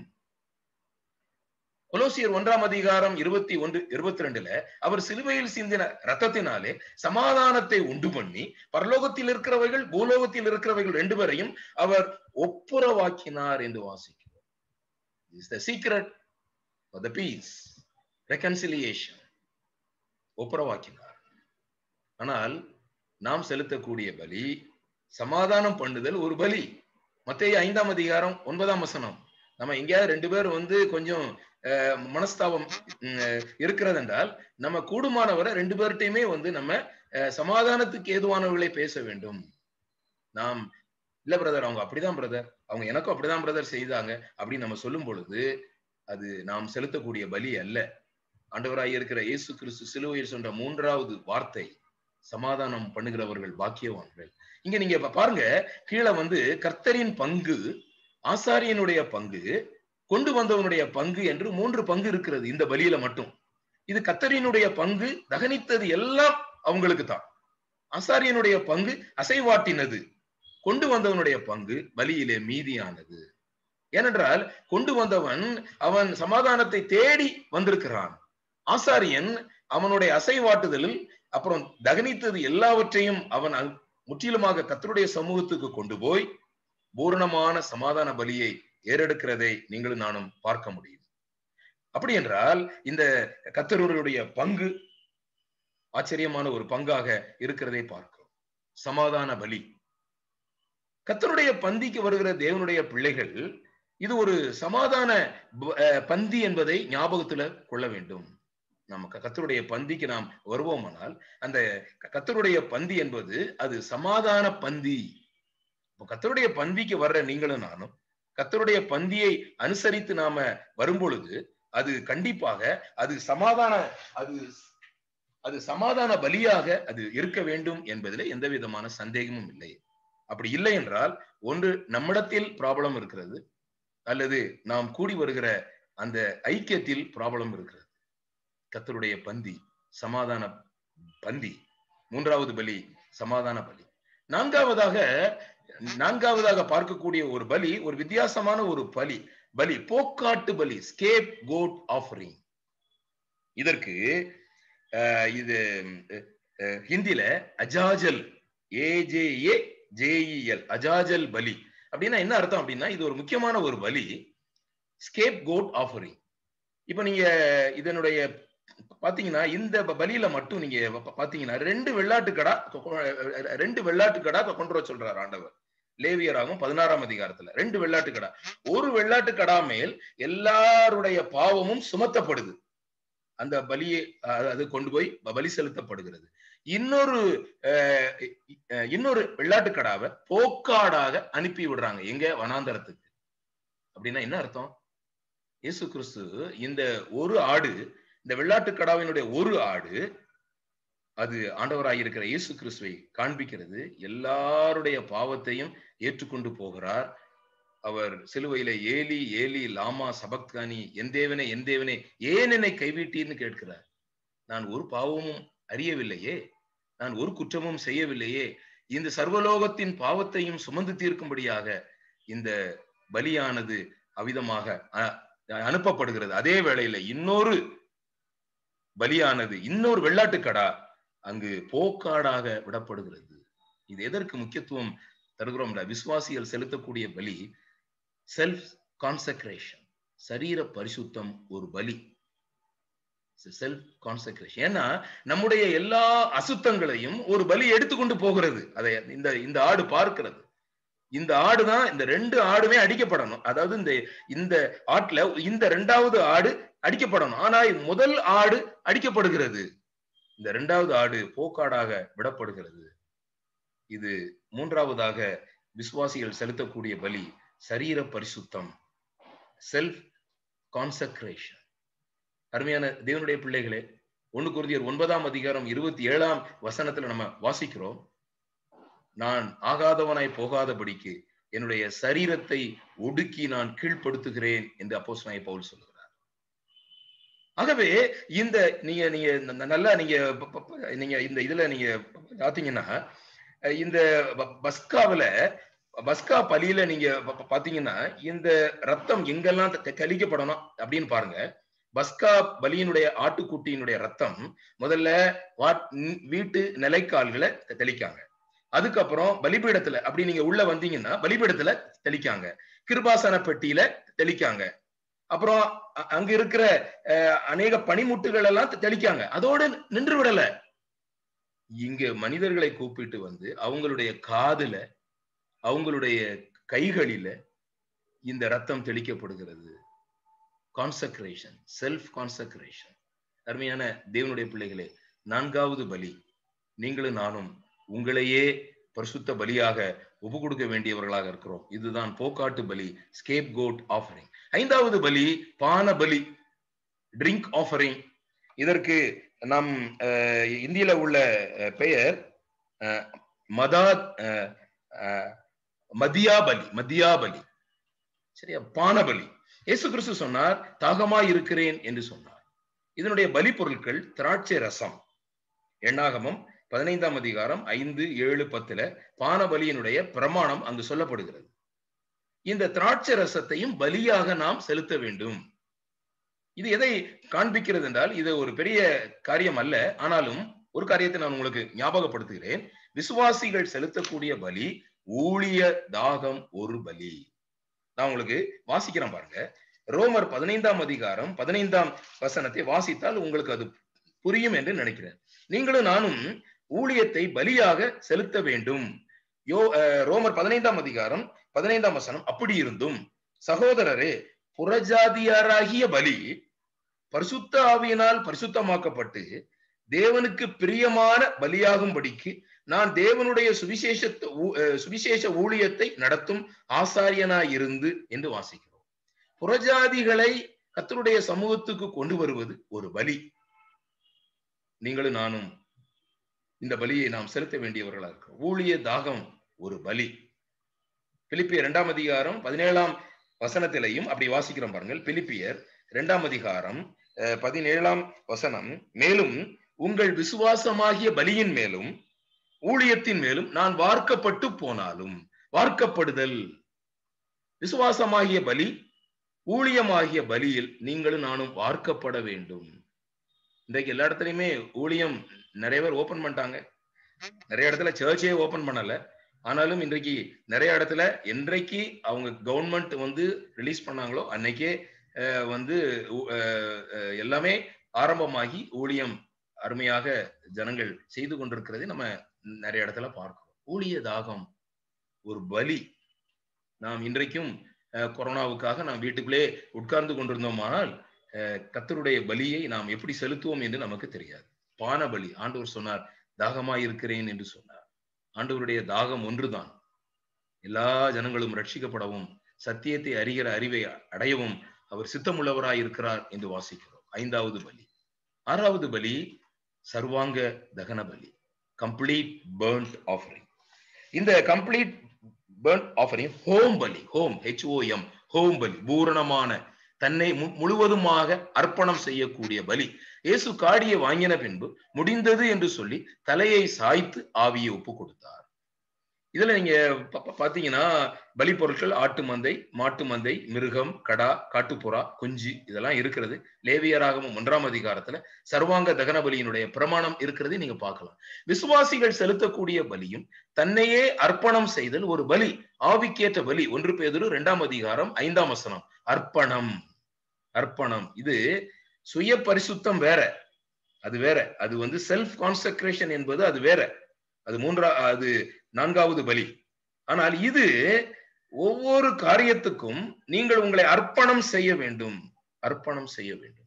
கொலோசியர் ஒன்றாம் அதிகாரம் இருபத்தி ஒன்று இருபத்தி ரெண்டுல அவர் சிலுவையில் சிந்தின ரத்தத்தினாலே சமாதானத்தை உண்டு பண்ணி பரலோகத்தில் இருக்கிறவைகள் பூலோகத்தில் இருக்கிறவைகள் ரெண்டு பேரையும் அவர் ஒப்புரவாக்கினார் என்று வாசிக்கிறோம் is the secret for the peace reconciliation ஒப்புரவாக்கினார் ஆனால் நாம் செலுத்தக்கூடிய பலி சமாதானம் பண்ணுதல் ஒரு பலி மத்தேயு ஐந்தாம் அதிகாரம் ஒன்பதாம் வசனம் நம்ம எங்கேயாவது ரெண்டு பேரும் வந்து கொஞ்சம் அஹ், மனஸ்தாபம் உம், இருக்கிறது என்றால் நம்ம கூடுமானவரை ரெண்டு பேர்கிட்டயுமே வந்து நம்ம அஹ், சமாதானத்துக்கு ஏதுவானவர்களை பேச வேண்டும் நாம் இல்ல பிரதர் அவங்க அப்படிதான் பிரதர் அவங்க எனக்கும் அப்படிதான் பிரதர் செய்தாங்க அப்படின்னு நம்ம சொல்லும் பொழுது அது நாம் செலுத்தக்கூடிய பலி அல்ல ஆண்டவராய் இருக்கிற இயேசு கிறிஸ்து சிலுவையில் சொன்ன மூன்றாவது வார்த்தை சமாதானம் பண்ணுகிறவர்கள் பாக்கியவான்கள் இங்க நீங்க பா- பாருங்க கீழே வந்து கர்த்தரின் பங்கு ஆசாரியனுடைய பங்கு கொண்டு வந்தவனுடைய பங்கு என்று மூன்று பங்கு இருக்கிறது இந்த பலியில மட்டும் இது கர்த்தரினுடைய பங்கு தகனித்தது எல்லாம் அவங்களுக்கு தான் ஆசாரியனுடைய பங்கு அசைவாட்டினது கொண்டு வந்தவனுடைய பங்கு பலியிலே மீதியானது ஏனென்றால் கொண்டு வந்தவன் அவன் சமாதானத்தை தேடி வந்திருக்கிறான் ஆசாரியன் அவனுடைய அசைவாட்டுதலில் அப்புறம் தகனித்தது எல்லாவற்றையும் அவன் அ- முற்றிலுமாக கத்தருடைய சமூகத்துக்கு கொண்டு போய் பூரணமான சமாதான பலியை ஏறெடுக்கிறதை நீங்களும் நானும் பார்க்க முடியும் அப்படி என்றால் இந்த கத்தருடைய பங்கு ஆச்சரியமான ஒரு பங்காக இருக்கிறதை பார்க்கிறோம் சமாதான பலி கத்தருடைய பந்திக்கு வருகிற தேவனுடைய பிள்ளைகள் இது ஒரு சமாதான ப- அஹ் பந்தி என்பதை ஞாபகத்துல கொள்ள வேண்டும் நம்ம க- கத்தருடைய பந்திக்கு நாம் வருவோமானால் அந்த க- கத்தருடைய பந்தி என்பது அது சமாதான பந்தி இப்போ கத்தருடைய பந்திக்கு வர்ற நீங்களும் நானும் கத்தருடைய பந்தியை அனுசரித்து நாம வரும்பொழுது அது கண்டிப்பாக அது சமாதான அது அது சமாதான பலியாக அது இருக்க வேண்டும் என்பதில் எந்த விதமான சந்தேகமும் இல்லை அப்படி இல்லை என்றால் ஒன்று நம்மிடத்தில் ப்ராப்ளம் இருக்கிறது அல்லது நாம் கூடி வருகிற அந்த ஐக்கியத்தில் ப்ராப்ளம் இருக்கிறது கத்தருடைய பந்தி சமாதான பந்தி மூன்றாவது பலி சமாதான பலி நான்காவதாக நான்காவதாக பார்க்கக்கூடிய ஒரு பலி ஒரு வித்தியாசமான ஒரு பலி பலி போக்காட்டு பலி ஸ்கேப் கோட் ஆஃபரிங் இதற்கு அஹ், இது அஹ், ஹிந்தில அஜாஜல் ஏஜேஏ ஜேஇஎல் அஜாஜல் பலி அப்படின்னா என்ன அர்த்தம் அப்படின்னா இது ஒரு முக்கியமான ஒரு பலி ஸ்கேப் கோட் ஆஃபரிங் இப்ப நீங்க இதனுடைய பாத்தீங்கன்னா இந்த ப- பலியில மட்டும் நீங்க ப- பாத்தீங்கன்னா ரெண்டு வெள்ளாட்டு கடா கொ- கொ- ரெண்டு வெள்ளாட்டு கடா கொண்டு வர சொல்றாரு ஆண்டவர் லேவியராகும் பதினாறாம் அதிகாரத்துல ரெண்டு வெள்ளாட்டு கடா ஒரு வெள்ளாட்டு கடா மேல் எல்லாருடைய பாவமும் சுமத்தப்படுது அந்த பலியை அஹ், அது கொண்டு போய் ப- பலி செலுத்தப்படுகிறது இன்னொரு அஹ், அஹ், இன்னொரு வெள்ளாட்டு கடாவை போக்காடாக அனுப்பி விடுறாங்க எங்க வனாந்தரத்துக்கு அப்படின்னா என்ன அர்த்தம் இயேசு கிறிஸ்து இந்த ஒரு ஆடு இந்த வெள்ளாட்டு கடாவினுடைய ஒரு ஆடு அது ஆண்டவராய் இருக்கிற இயேசு கிறிஸ்துவை காண்பிக்கிறது எல்லாருடைய பாவத்தையும் ஏற்றுக்கொண்டு போகிறார் அவர் சிலுவையில ஏலி ஏலி லாமா சபக்தானி என் தேவனே என் தேவனே ஏன் என்னை கைவிட்டீர்னு கேட்கிறார் நான் ஒரு பாவமும் அறியவில்லையே நான் ஒரு குற்றமும் செய்யவில்லையே இந்த சர்வலோகத்தின் பாவத்தையும் சுமந்து தீர்க்கும்படியாக இந்த பலியானது அவிதமாக அ- அனுப்பப்படுகிறது அதே வேளையில இன்னொரு பலியானது இன்னொரு வெள்ளாட்டுக்கடா அங்கு போக்காடாக விடப்படுகிறது இது எதற்கு முக்கியத்துவம் தருகிறோம் விசுவாசிகள் செலுத்தக்கூடிய பலி செல்ஃப் கான்சக்ரேஷன் சரீர பரிசுத்தம் ஒரு பலி செல்ஃப் கான்சக்ரேஷன் ஏன்னா நம்முடைய எல்லா அசுத்தங்களையும் ஒரு பலி எடுத்துக்கொண்டு போகிறது அதை இந்த இந்த ஆடு பார்க்கிறது இந்த ஆடு தான் இந்த ரெண்டு ஆடுமே அடிக்கப்படணும் அதாவது இந்த இந்த ஆட்டுல இந்த ரெண்டாவது ஆடு அடிக்கப்படணும் ஆனா முதல் ஆடு அடிக்கப்படுகிறது இந்த இரண்டாவது ஆடு போக்காடாக விடப்படுகிறது இது மூன்றாவதாக விசுவாசிகள் செலுத்தக்கூடிய பலி சரீர பரிசுத்தம் செல்ஃப் கான்சக்ரேஷன் அருமையான தேவனுடைய பிள்ளைகளே ஒண்ணு குருதியர் ஒன்பதாம் அதிகாரம் இருபத்தி ஏழாம் வசனத்துல நம்ம வாசிக்கிறோம் நான் ஆகாதவனாய் போகாதபடிக்கு என்னுடைய சரீரத்தை ஒடுக்கி நான் கீழ்ப்படுத்துகிறேன் என்று அப்போஸ் பவுல் சொல்லுகிறார் ஆகவே இந்த நீங்க நீங்க ந- நல்லா நீங்க ப- ப- ப- நீங்க இந்த இதுல நீங்க பாத்தீங்கன்னா அஹ் இந்த ப- பஸ்காவுல பஸ்கா பலியில நீங்க ப- ப- பாத்தீங்கன்னா இந்த ரத்தம் எங்கெல்லாம் தெ- தெ- தெளிக்கப்படணும் அப்படின்னு பாருங்க பஸ்கா பலியினுடைய ஆட்டுக்குட்டியினுடைய ரத்தம் முதல்ல வாட்- ன்- வீட்டு நிலைக்கால்களை தெ- தெளிக்காங்க அதுக்கப்புறம் பலிபீடத்துல அப்படி நீங்க உள்ள வந்தீங்கன்னா பலிபீடத்துல தெளிக்காங்க கிருபாசன பெட்டியில தெளிக்காங்க அப்புறம் அ- அங்க இருக்கிற அஹ், அநேக பனிமுட்டுகள் எல்லாம் தெ- தெளிக்காங்க அதோட நின்று விடல இங்க மனிதர்களை கூப்பிட்டு வந்து அவங்களுடைய காதுல அவங்களுடைய கைகளில இந்த ரத்தம் தெளிக்கப்படுகிறது கான்சக்ரேஷன் செல்ஃப் கான்சக்ரேஷன் அருமையான தேவனுடைய பிள்ளைகளே நான்காவது பலி நீங்களும் நானும் உங்களையே பரிசுத்த பலியாக ஒப்பு கொடுக்க வேண்டியவர்களாக இருக்கிறோம் இதுதான் போக்காட்டு பலி ஸ்கேப் கோட் ஆஃபரிங் ஐந்தாவது பலி பான பலி ட்ரிங்க் ஆஃபரிங் இதற்கு நம் அஹ், இந்தியில உள்ள அஹ், பெயர் அஹ், மதா அஹ், அஹ், மதியா பலி மதியா பலி சரியா பான பலி இயேசு கிறிஸ்து சொன்னார் தாகமாய் இருக்கிறேன் என்று சொன்னார் இதனுடைய பலி பொருட்கள் திராட்சை ரசம் எண்ணாகமம் பதினைந்தாம் அதிகாரம் ஐந்து ஏழு பத்துல பானபலியினுடைய பிரமாணம் அங்கு சொல்லப்படுகிறது இந்த திராட்சை ரசத்தையும் பலியாக நாம் செலுத்த வேண்டும் இது எதை காண்பிக்கிறது என்றால் இது ஒரு பெரிய காரியம் அல்ல ஆனாலும் ஒரு காரியத்தை நான் உங்களுக்கு ஞாபகப்படுத்துகிறேன் விசுவாசிகள் செலுத்தக்கூடிய பலி ஊழிய தாகம் ஒரு பலி நான் உங்களுக்கு வாசிக்கிறேன் பாருங்க ரோமர் பதினைந்தாம் அதிகாரம் பதினைந்தாம் வசனத்தை வாசித்தால் உங்களுக்கு அது புரியும் என்று நினைக்கிறேன் நீங்களும் நானும் ஊழியத்தை பலியாக செலுத்த வேண்டும் யோ அஹ், ரோமர் பதினைந்தாம் அதிகாரம் பதினைந்தாம் வசனம் அப்படி இருந்தும் சகோதரரே புறஜாதியாராகிய பலி பரிசுத்த ஆவியினால் பரிசுத்தமாக்கப்பட்டு தேவனுக்கு பிரியமான பலியாகும்படிக்கு நான் தேவனுடைய சுவிசேஷ சுவிசேஷ ஊழியத்தை நடத்தும் ஆசாரியனாய் இருந்து என்று வாசிக்கிறோம் புறஜாதிகளை கர்த்தருடைய சமூகத்துக்கு கொண்டு வருவது ஒரு பலி நீங்களும் நானும் இந்த பலியை நாம் செலுத்த வேண்டியவர்களா இருக்கிறோம் ஊழிய தாகம் ஒரு பலி பிலிப்பியர் இரண்டாம் அதிகாரம் பதினேழாம் வசனத்திலையும் அப்படி வாசிக்கிறோம் பாருங்கள் பிலிப்பியர் இரண்டாம் அதிகாரம் அஹ், பதினேழாம் வசனம் மேலும் உங்கள் விசுவாசமாகிய பலியின் மேலும் ஊழியத்தின் மேலும் நான் வார்க்கப்பட்டு போனாலும் வார்க்கப்படுதல் விசுவாசமாகிய பலி ஊழியமாகிய பலியில் நீங்களும் நானும் வார்க்கப்பட வேண்டும் இன்றைக்கு எல்லா இடத்துலயுமே ஊழியம் நிறைய பேர் ஓபன் பண்ணிட்டாங்க நிறைய இடத்துல சர்ச்சே ஓபன் பண்ணல ஆனாலும் இன்றைக்கு நிறைய இடத்துல என்றைக்கு அவங்க கவர்மெண்ட் வந்து ரிலீஸ் பண்ணாங்களோ அன்னைக்கே அஹ், வந்து ஊ- அஹ், அஹ், எல்லாமே ஆரம்பமாகி ஊழியம் அருமையாக ஜனங்கள் செய்து கொண்டிருக்கிறதை நம்ம நிறைய இடத்துல பார்க்கிறோம் ஊழிய தாகம் ஒரு பலி நாம் இன்றைக்கும் அஹ், கொரோனாவுக்காக நாம் வீட்டுக்குள்ளே உட்கார்ந்து கொண்டிருந்தோமானால் அஹ், கர்த்தருடைய பலியை நாம் எப்படி செலுத்துவோம் என்று நமக்கு தெரியாது பான பலி ஆண்டவர் சொன்னார் தாகமாய் இருக்கிறேன் என்று சொன்னார் ஆண்டவருடைய தாகம் ஒன்றுதான் எல்லா ஜனங்களும் ரட்சிக்கப்படவும் சத்தியத்தை அறிகிற அறிவை அடையவும் அவர் சித்தமுள்ளவராய் இருக்கிறார் என்று வாசிக்கிறோம் ஐந்தாவது பலி ஆறாவது பலி சர்வாங்க தகன பலி கம்ப்ளீட் பேர்ன்ட் ஆஃபரிங் இந்த கம்ப்ளீட் பேர்ன்ட் ஆஃபரிங் ஹோம் பலி ஹோம் ஹெச்ஓஎம் ஹோம் பலி பூரணமான தன்னை மு- முழுவதுமாக அர்ப்பணம் செய்யக்கூடிய பலி இயேசு காடியை வாங்கின பின்பு முடிந்தது என்று சொல்லி தலையை சாய்த்து ஆவியை ஒப்பு கொடுத்தார் இதுல நீங்க பா- பா- பாத்தீங்கன்னா பலி பொருட்கள் ஆட்டு மந்தை மாட்டு மந்தை மிருகம் கடா காட்டுப்புறா குஞ்சு இதெல்லாம் இருக்கிறது லேவியராகவும் ஒன்றாம் அதிகாரத்துல சர்வாங்க தகன பலியினுடைய பிரமாணம் இருக்கிறது நீங்க பார்க்கலாம் விசுவாசிகள் செலுத்தக்கூடிய பலியும் தன்னையே அர்ப்பணம் செய்தல் ஒரு பலி ஆவிக்கேற்ற பலி ஒன்று பேதுரு இரண்டாம் அதிகாரம் ஐந்தாம் வசனம் அர்ப்பணம் அர்ப்பணம் இது சுய பரிசுத்தம் வேற அது வேற அது வந்து செல்ஃப் கான்சக்ரேஷன் என்பது அது வேற அது மூன்றா அது நான்காவது பலி ஆனால் இது ஒவ்வொரு காரியத்துக்கும் நீங்கள் உங்களை அர்ப்பணம் செய்ய வேண்டும் அர்ப்பணம் செய்ய வேண்டும்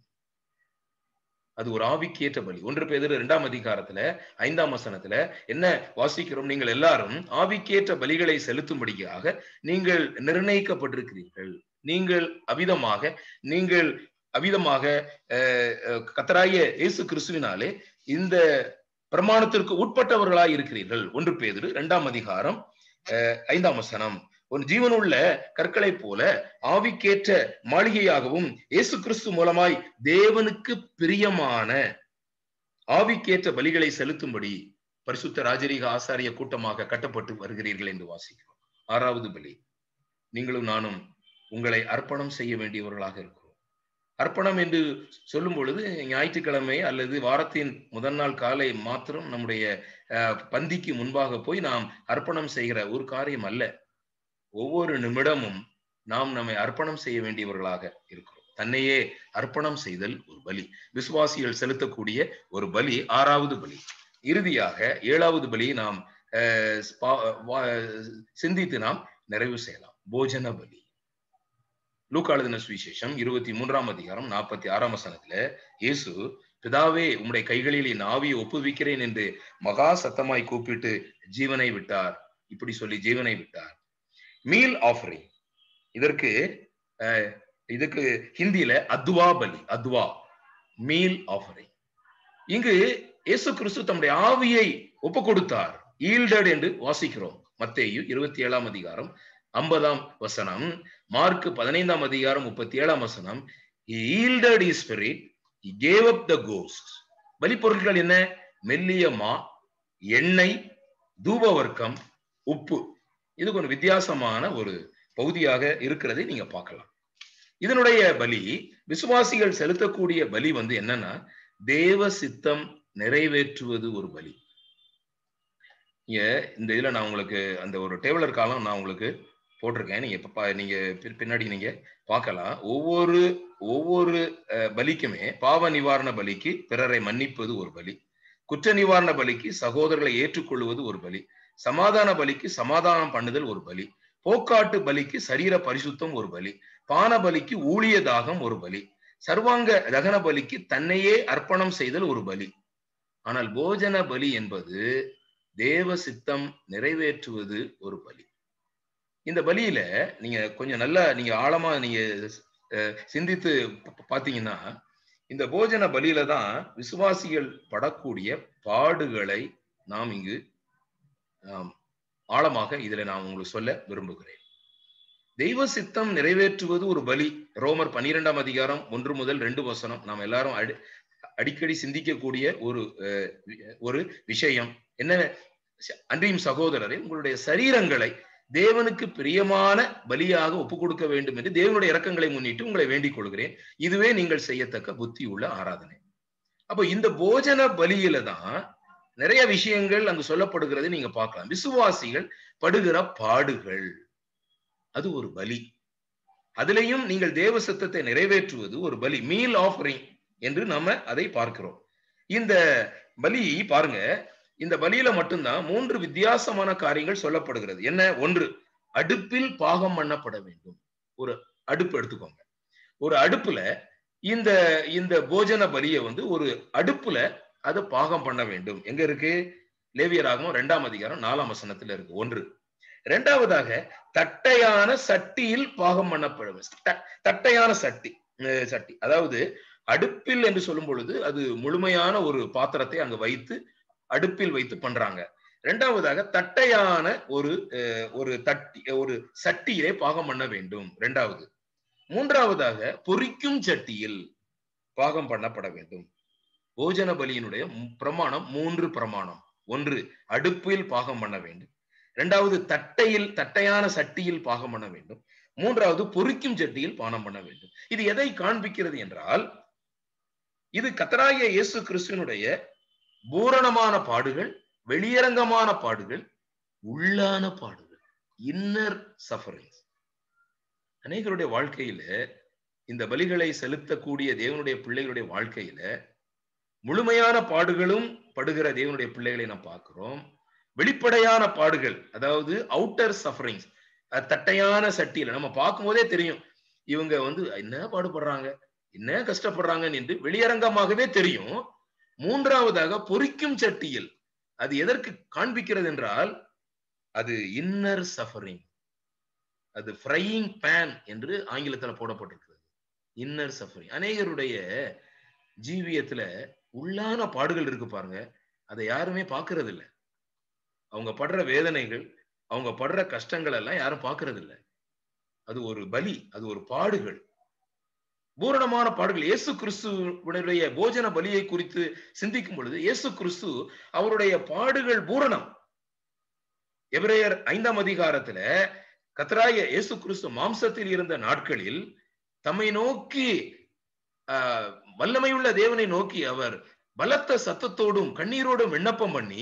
அது ஒரு ஆவிக்கேற்ற பலி ஒன்று பேதர் இரண்டாம் அதிகாரத்துல ஐந்தாம் வசனத்துல என்ன வாசிக்கிறோம் நீங்கள் எல்லாரும் ஆவிக்கேற்ற பலிகளை செலுத்தும்படியாக நீங்கள் நிர்ணயிக்கப்பட்டிருக்கிறீர்கள் நீங்கள் அவிதமாக நீங்கள் அவிதமாக அஹ், அஹ், கர்த்தராகிய இயேசு கிறிஸ்துவினாலே இந்த பிரமாணத்திற்கு உட்பட்டவர்களாய் இருக்கிறீர்கள் ஒன்று பேதுரு இரண்டாம் அதிகாரம் அஹ், ஐந்தாம் வசனம் ஒரு ஜீவனுள்ள கற்களை போல ஆவிக்கேற்ற மாளிகையாகவும் இயேசு கிறிஸ்து மூலமாய் தேவனுக்கு பிரியமான ஆவிக்கேற்ற பலிகளை செலுத்தும்படி பரிசுத்த ராஜரீக ஆசாரிய கூட்டமாக கட்டப்பட்டு வருகிறீர்கள் என்று வாசிக்கிறோம் ஆறாவது பலி நீங்களும் நானும் உங்களை அர்ப்பணம் செய்ய வேண்டியவர்களாக இருக்கிறோம் அர்ப்பணம் என்று சொல்லும் பொழுது ஞாயிற்றுக்கிழமை அல்லது வாரத்தின் முதல் நாள் காலை மாத்திரம் நம்முடைய அஹ், பந்திக்கு முன்பாக போய் நாம் அர்ப்பணம் செய்கிற ஒரு காரியம் அல்ல ஒவ்வொரு நிமிடமும் நாம் நம்மை அர்ப்பணம் செய்ய வேண்டியவர்களாக இருக்கிறோம் தன்னையே அர்ப்பணம் செய்தல் ஒரு பலி விசுவாசிகள் செலுத்தக்கூடிய ஒரு பலி ஆறாவது பலி இறுதியாக ஏழாவது பலியை நாம் அஹ், ஸ்பா- வா- சிந்தித்து நாம் நிறைவு செய்யலாம் போஜன பலி லூக்கா எழுதின சுவிசேஷம் இருபத்தி மூன்றாம் அதிகாரம் நாற்பத்தி ஆறாம் வசனத்துல இயேசு பிதாவே உம்முடைய கைகளில் என் ஆவியை ஒப்புவிக்கிறேன் என்று மகா சத்தமாய் கூப்பிட்டு ஜீவனை விட்டார் இப்படி சொல்லி ஜீவனை விட்டார் மீல் ஆஃபரிங் இதற்கு அஹ், இதுக்கு ஹிந்தியில அத்வா பலி அத்வா மீல் ஆஃபரிங் இங்கு இயேசு கிறிஸ்து தம்முடைய ஆவியை ஒப்பு கொடுத்தார் ஈல்டட் என்று வாசிக்கிறோம் மத்தேயு இருபத்தி ஏழாம் அதிகாரம் ஐம்பதாம் வசனம் மார்க் பதினைந்தாம் அதிகாரம் முப்பத்தி ஏழாம் வசனம் yielded is spirit he gave up the ghost பலிப்பொருட்கள் என்ன மெல்லிய மா எண்ணெய் தூபவர்க்கம் உப்பு இது கொஞ்சம் வித்தியாசமான ஒரு பகுதியாக இருக்கிறதை நீங்க பார்க்கலாம் இதனுடைய பலி விசுவாசிகள் செலுத்தக்கூடிய பலி வந்து என்னன்னா தேவ சித்தம் நிறைவேற்றுவது ஒரு பலி இங்க இந்த இதுல நான் உங்களுக்கு அந்த ஒரு டேபிளர் காலம் நான் உங்களுக்கு போட்டிருக்கேன் நீங்க இப்ப பா- நீங்க பி- பின்னாடி நீங்க பார்க்கலாம் ஒவ்வொரு ஒவ்வொரு அஹ், பலிக்குமே பாவ நிவாரண பலிக்கு பிறரை மன்னிப்பது ஒரு பலி குற்ற நிவாரண பலிக்கு சகோதரர்களை ஏற்றுக்கொள்வது ஒரு பலி சமாதான பலிக்கு சமாதானம் பண்ணுதல் ஒரு பலி போக்காட்டு பலிக்கு சரீர பரிசுத்தம் ஒரு பலி பான பலிக்கு ஊழிய தாகம் ஒரு பலி சர்வாங்க தகன பலிக்கு தன்னையே அர்ப்பணம் செய்தல் ஒரு பலி ஆனால் போஜன பலி என்பது தேவ சித்தம் நிறைவேற்றுவது ஒரு பலி இந்த பலியில நீங்க கொஞ்சம் நல்லா நீங்க ஆழமா நீங்க அஹ், சிந்தித்து ப- பாத்தீங்கன்னா இந்த போஜன பலியில தான் விசுவாசிகள் படக்கூடிய பாடுகளை நாம் இங்கு ஆம், ஆழமாக இதுல நான் உங்களுக்கு சொல்ல விரும்புகிறேன் தெய்வ சித்தம் நிறைவேற்றுவது ஒரு பலி ரோமர் பன்னிரெண்டாம் அதிகாரம் ஒன்று முதல் ரெண்டு வசனம் நாம் எல்லாரும் அடி அடிக்கடி சிந்திக்கக்கூடிய ஒரு அஹ், வி- ஒரு விஷயம் என்ன அன்றியும் சகோதரரை உங்களுடைய சரீரங்களை தேவனுக்கு பிரியமான பலியாக ஒப்பு கொடுக்க வேண்டும் என்று தேவனுடைய இரக்கங்களை முன்னிட்டு உங்களை வேண்டிக் கொள்கிறேன் இதுவே நீங்கள் செய்யத்தக்க புத்தி உள்ள ஆராதனை அப்போ இந்த போஜன பலியில தான் நிறைய விஷயங்கள் அங்கு சொல்லப்படுகிறது நீங்க பார்க்கலாம் விசுவாசிகள் படுகிற பாடுகள் அது ஒரு பலி அதிலையும் நீங்கள் தேவ சித்தத்தை நிறைவேற்றுவது ஒரு பலி மீல் ஆஃபரிங் என்று நம்ம அதை பார்க்கிறோம் இந்த பலி பாருங்க இந்த பலியில மட்டும்தான் மூன்று வித்தியாசமான காரியங்கள் சொல்லப்படுகிறது என்ன ஒன்று அடுப்பில் பாகம் பண்ணப்பட வேண்டும் ஒரு அடுப்பு எடுத்துக்கோங்க ஒரு அடுப்புல இந்த இந்த போஜன பலியை வந்து ஒரு அடுப்புல அதை பாகம் பண்ண வேண்டும் எங்க இருக்கு லேவியராகவும் ரெண்டாம் அதிகாரம் நாலாம் வசனத்துல இருக்கு ஒன்று இரண்டாவதாக தட்டையான சட்டியில் பாகம் பண்ணப்பட வேண்டும். த- தட்டையான சட்டி அஹ் சட்டி அதாவது அடுப்பில் என்று சொல்லும் பொழுது அது முழுமையான ஒரு பாத்திரத்தை அங்க வைத்து அடுப்பில் வைத்து பண்றாங்க இரண்டாவதாக தட்டையான ஒரு அஹ், ஒரு தட்டி ஒரு சட்டியிலே பாகம் பண்ண வேண்டும் இரண்டாவது மூன்றாவதாக பொரிக்கும் சட்டியில் பாகம் பண்ணப்பட வேண்டும் போஜன பலியினுடைய மு- பிரமாணம் மூன்று பிரமாணம் ஒன்று அடுப்பில் பாகம் பண்ண வேண்டும் இரண்டாவது தட்டையில் தட்டையான சட்டியில் பாகம் பண்ண வேண்டும் மூன்றாவது பொரிக்கும் சட்டியில் பானம் பண்ண வேண்டும் இது எதை காண்பிக்கிறது என்றால் இது கத்தராகிய இயேசு கிறிஸ்துவனுடைய பூரணமான பாடுகள் வெளியரங்கமான பாடுகள் உள்ளான பாடுகள் இன்னர் சஃபரிங்ஸ் அநேகருடைய வாழ்க்கையில இந்த பலிகளை செலுத்தக்கூடிய தேவனுடைய பிள்ளைகளுடைய வாழ்க்கையில முழுமையான பாடுகளும் படுகிற தேவனுடைய பிள்ளைகளை நாம் பார்க்கிறோம் வெளிப்படையான பாடுகள் அதாவது அவுட்டர் சஃபரிங்ஸ் தட்டையான சட்டியில நம்ம பார்க்கும்போதே தெரியும் இவங்க வந்து என்ன பாடுபடுறாங்க என்ன கஷ்டப்படுறாங்கன்னு என்று வெளியரங்கமாகவே தெரியும் மூன்றாவதாக பொரிக்கும் சட்டியில் அது எதற்கு காண்பிக்கிறது என்றால் அது இன்னர் சஃபரிங் அது ஃப்ரையிங் பேன் என்று ஆங்கிலத்துல போடப்பட்டிருக்கிறது இன்னர் சஃபரிங் அநேகருடைய ஜீவியத்துல உள்ளான பாடுகள் இருக்கு பாருங்க அதை யாருமே பார்க்கறது இல்ல அவங்க படுற வேதனைகள் அவங்க படுற கஷ்டங்கள் எல்லாம் யாரும் பார்க்கறது இல்ல அது ஒரு பலி அது ஒரு பாடுகள் பூரணமான பாடுகள் இயேசு கிறிஸ்துவனுடைய போஜன பலியை குறித்து சிந்திக்கும் பொழுது இயேசு கிறிஸ்து அவருடைய பாடுகள் பூரணம் எபிரேயர் ஐந்தாம் அதிகாரத்துல கத்தராய இயேசு கிறிஸ்து மாம்சத்தில் இருந்த நாட்களில் தம்மை நோக்கி ஆஹ், வல்லமையுள்ள தேவனை நோக்கி அவர் பலத்த சத்தத்தோடும் கண்ணீரோடும் விண்ணப்பம் பண்ணி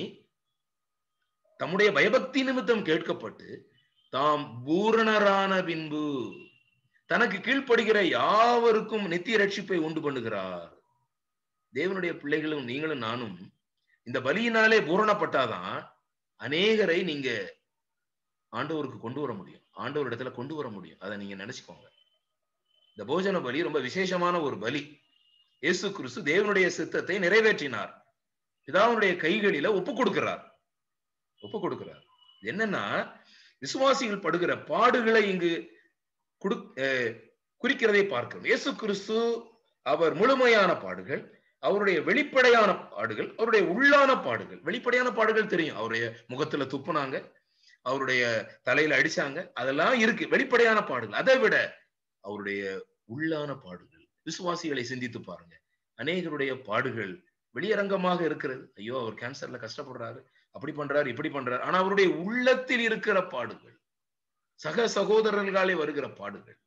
தம்முடைய பயபக்தி நிமித்தம் கேட்கப்பட்டு தாம் பூரணரான பின்பு தனக்கு கீழ்ப்படுகிற யாவருக்கும் நித்திய ரட்சிப்பை உண்டு பண்ணுகிறார் தேவனுடைய பிள்ளைகளும் நீங்களும் நானும் இந்த பலியினாலே பூரணப்பட்டாதான் அநேகரை நீங்க ஆண்டவருக்கு கொண்டு வர முடியும் ஆண்டவர் இடத்துல கொண்டு வர முடியும் அதை நீங்க நினைச்சுக்கோங்க இந்த போஜன பலி ரொம்ப விசேஷமான ஒரு பலி இயேசு கிறிஸ்து தேவனுடைய சித்தத்தை நிறைவேற்றினார் பிதாவுடைய கைகளில ஒப்பு கொடுக்கிறார் ஒப்பு கொடுக்கிறார் என்னன்னா விசுவாசிகள் படுகிற பாடுகளை இங்கு குடு அஹ் குறிக்கிறதை பார்க்கிறோம் இயேசு கிறிஸ்து அவர் முழுமையான பாடுகள் அவருடைய வெளிப்படையான பாடுகள் அவருடைய உள்ளான பாடுகள் வெளிப்படையான பாடுகள் தெரியும் அவருடைய முகத்துல துப்புனாங்க அவருடைய தலையில அடிச்சாங்க அதெல்லாம் இருக்கு வெளிப்படையான பாடுகள் அதை விட அவருடைய உள்ளான பாடுகள் விசுவாசிகளை சிந்தித்து பாருங்க அநேகருடைய பாடுகள் வெளியரங்கமாக இருக்கிறது ஐயோ அவர் கேன்சர்ல கஷ்டப்படுறாரு அப்படி பண்றாரு இப்படி பண்றாரு ஆனா அவருடைய உள்ளத்தில் இருக்கிற பாடுகள் சக சகோதரர்களாலே வருகிற பாடுகள்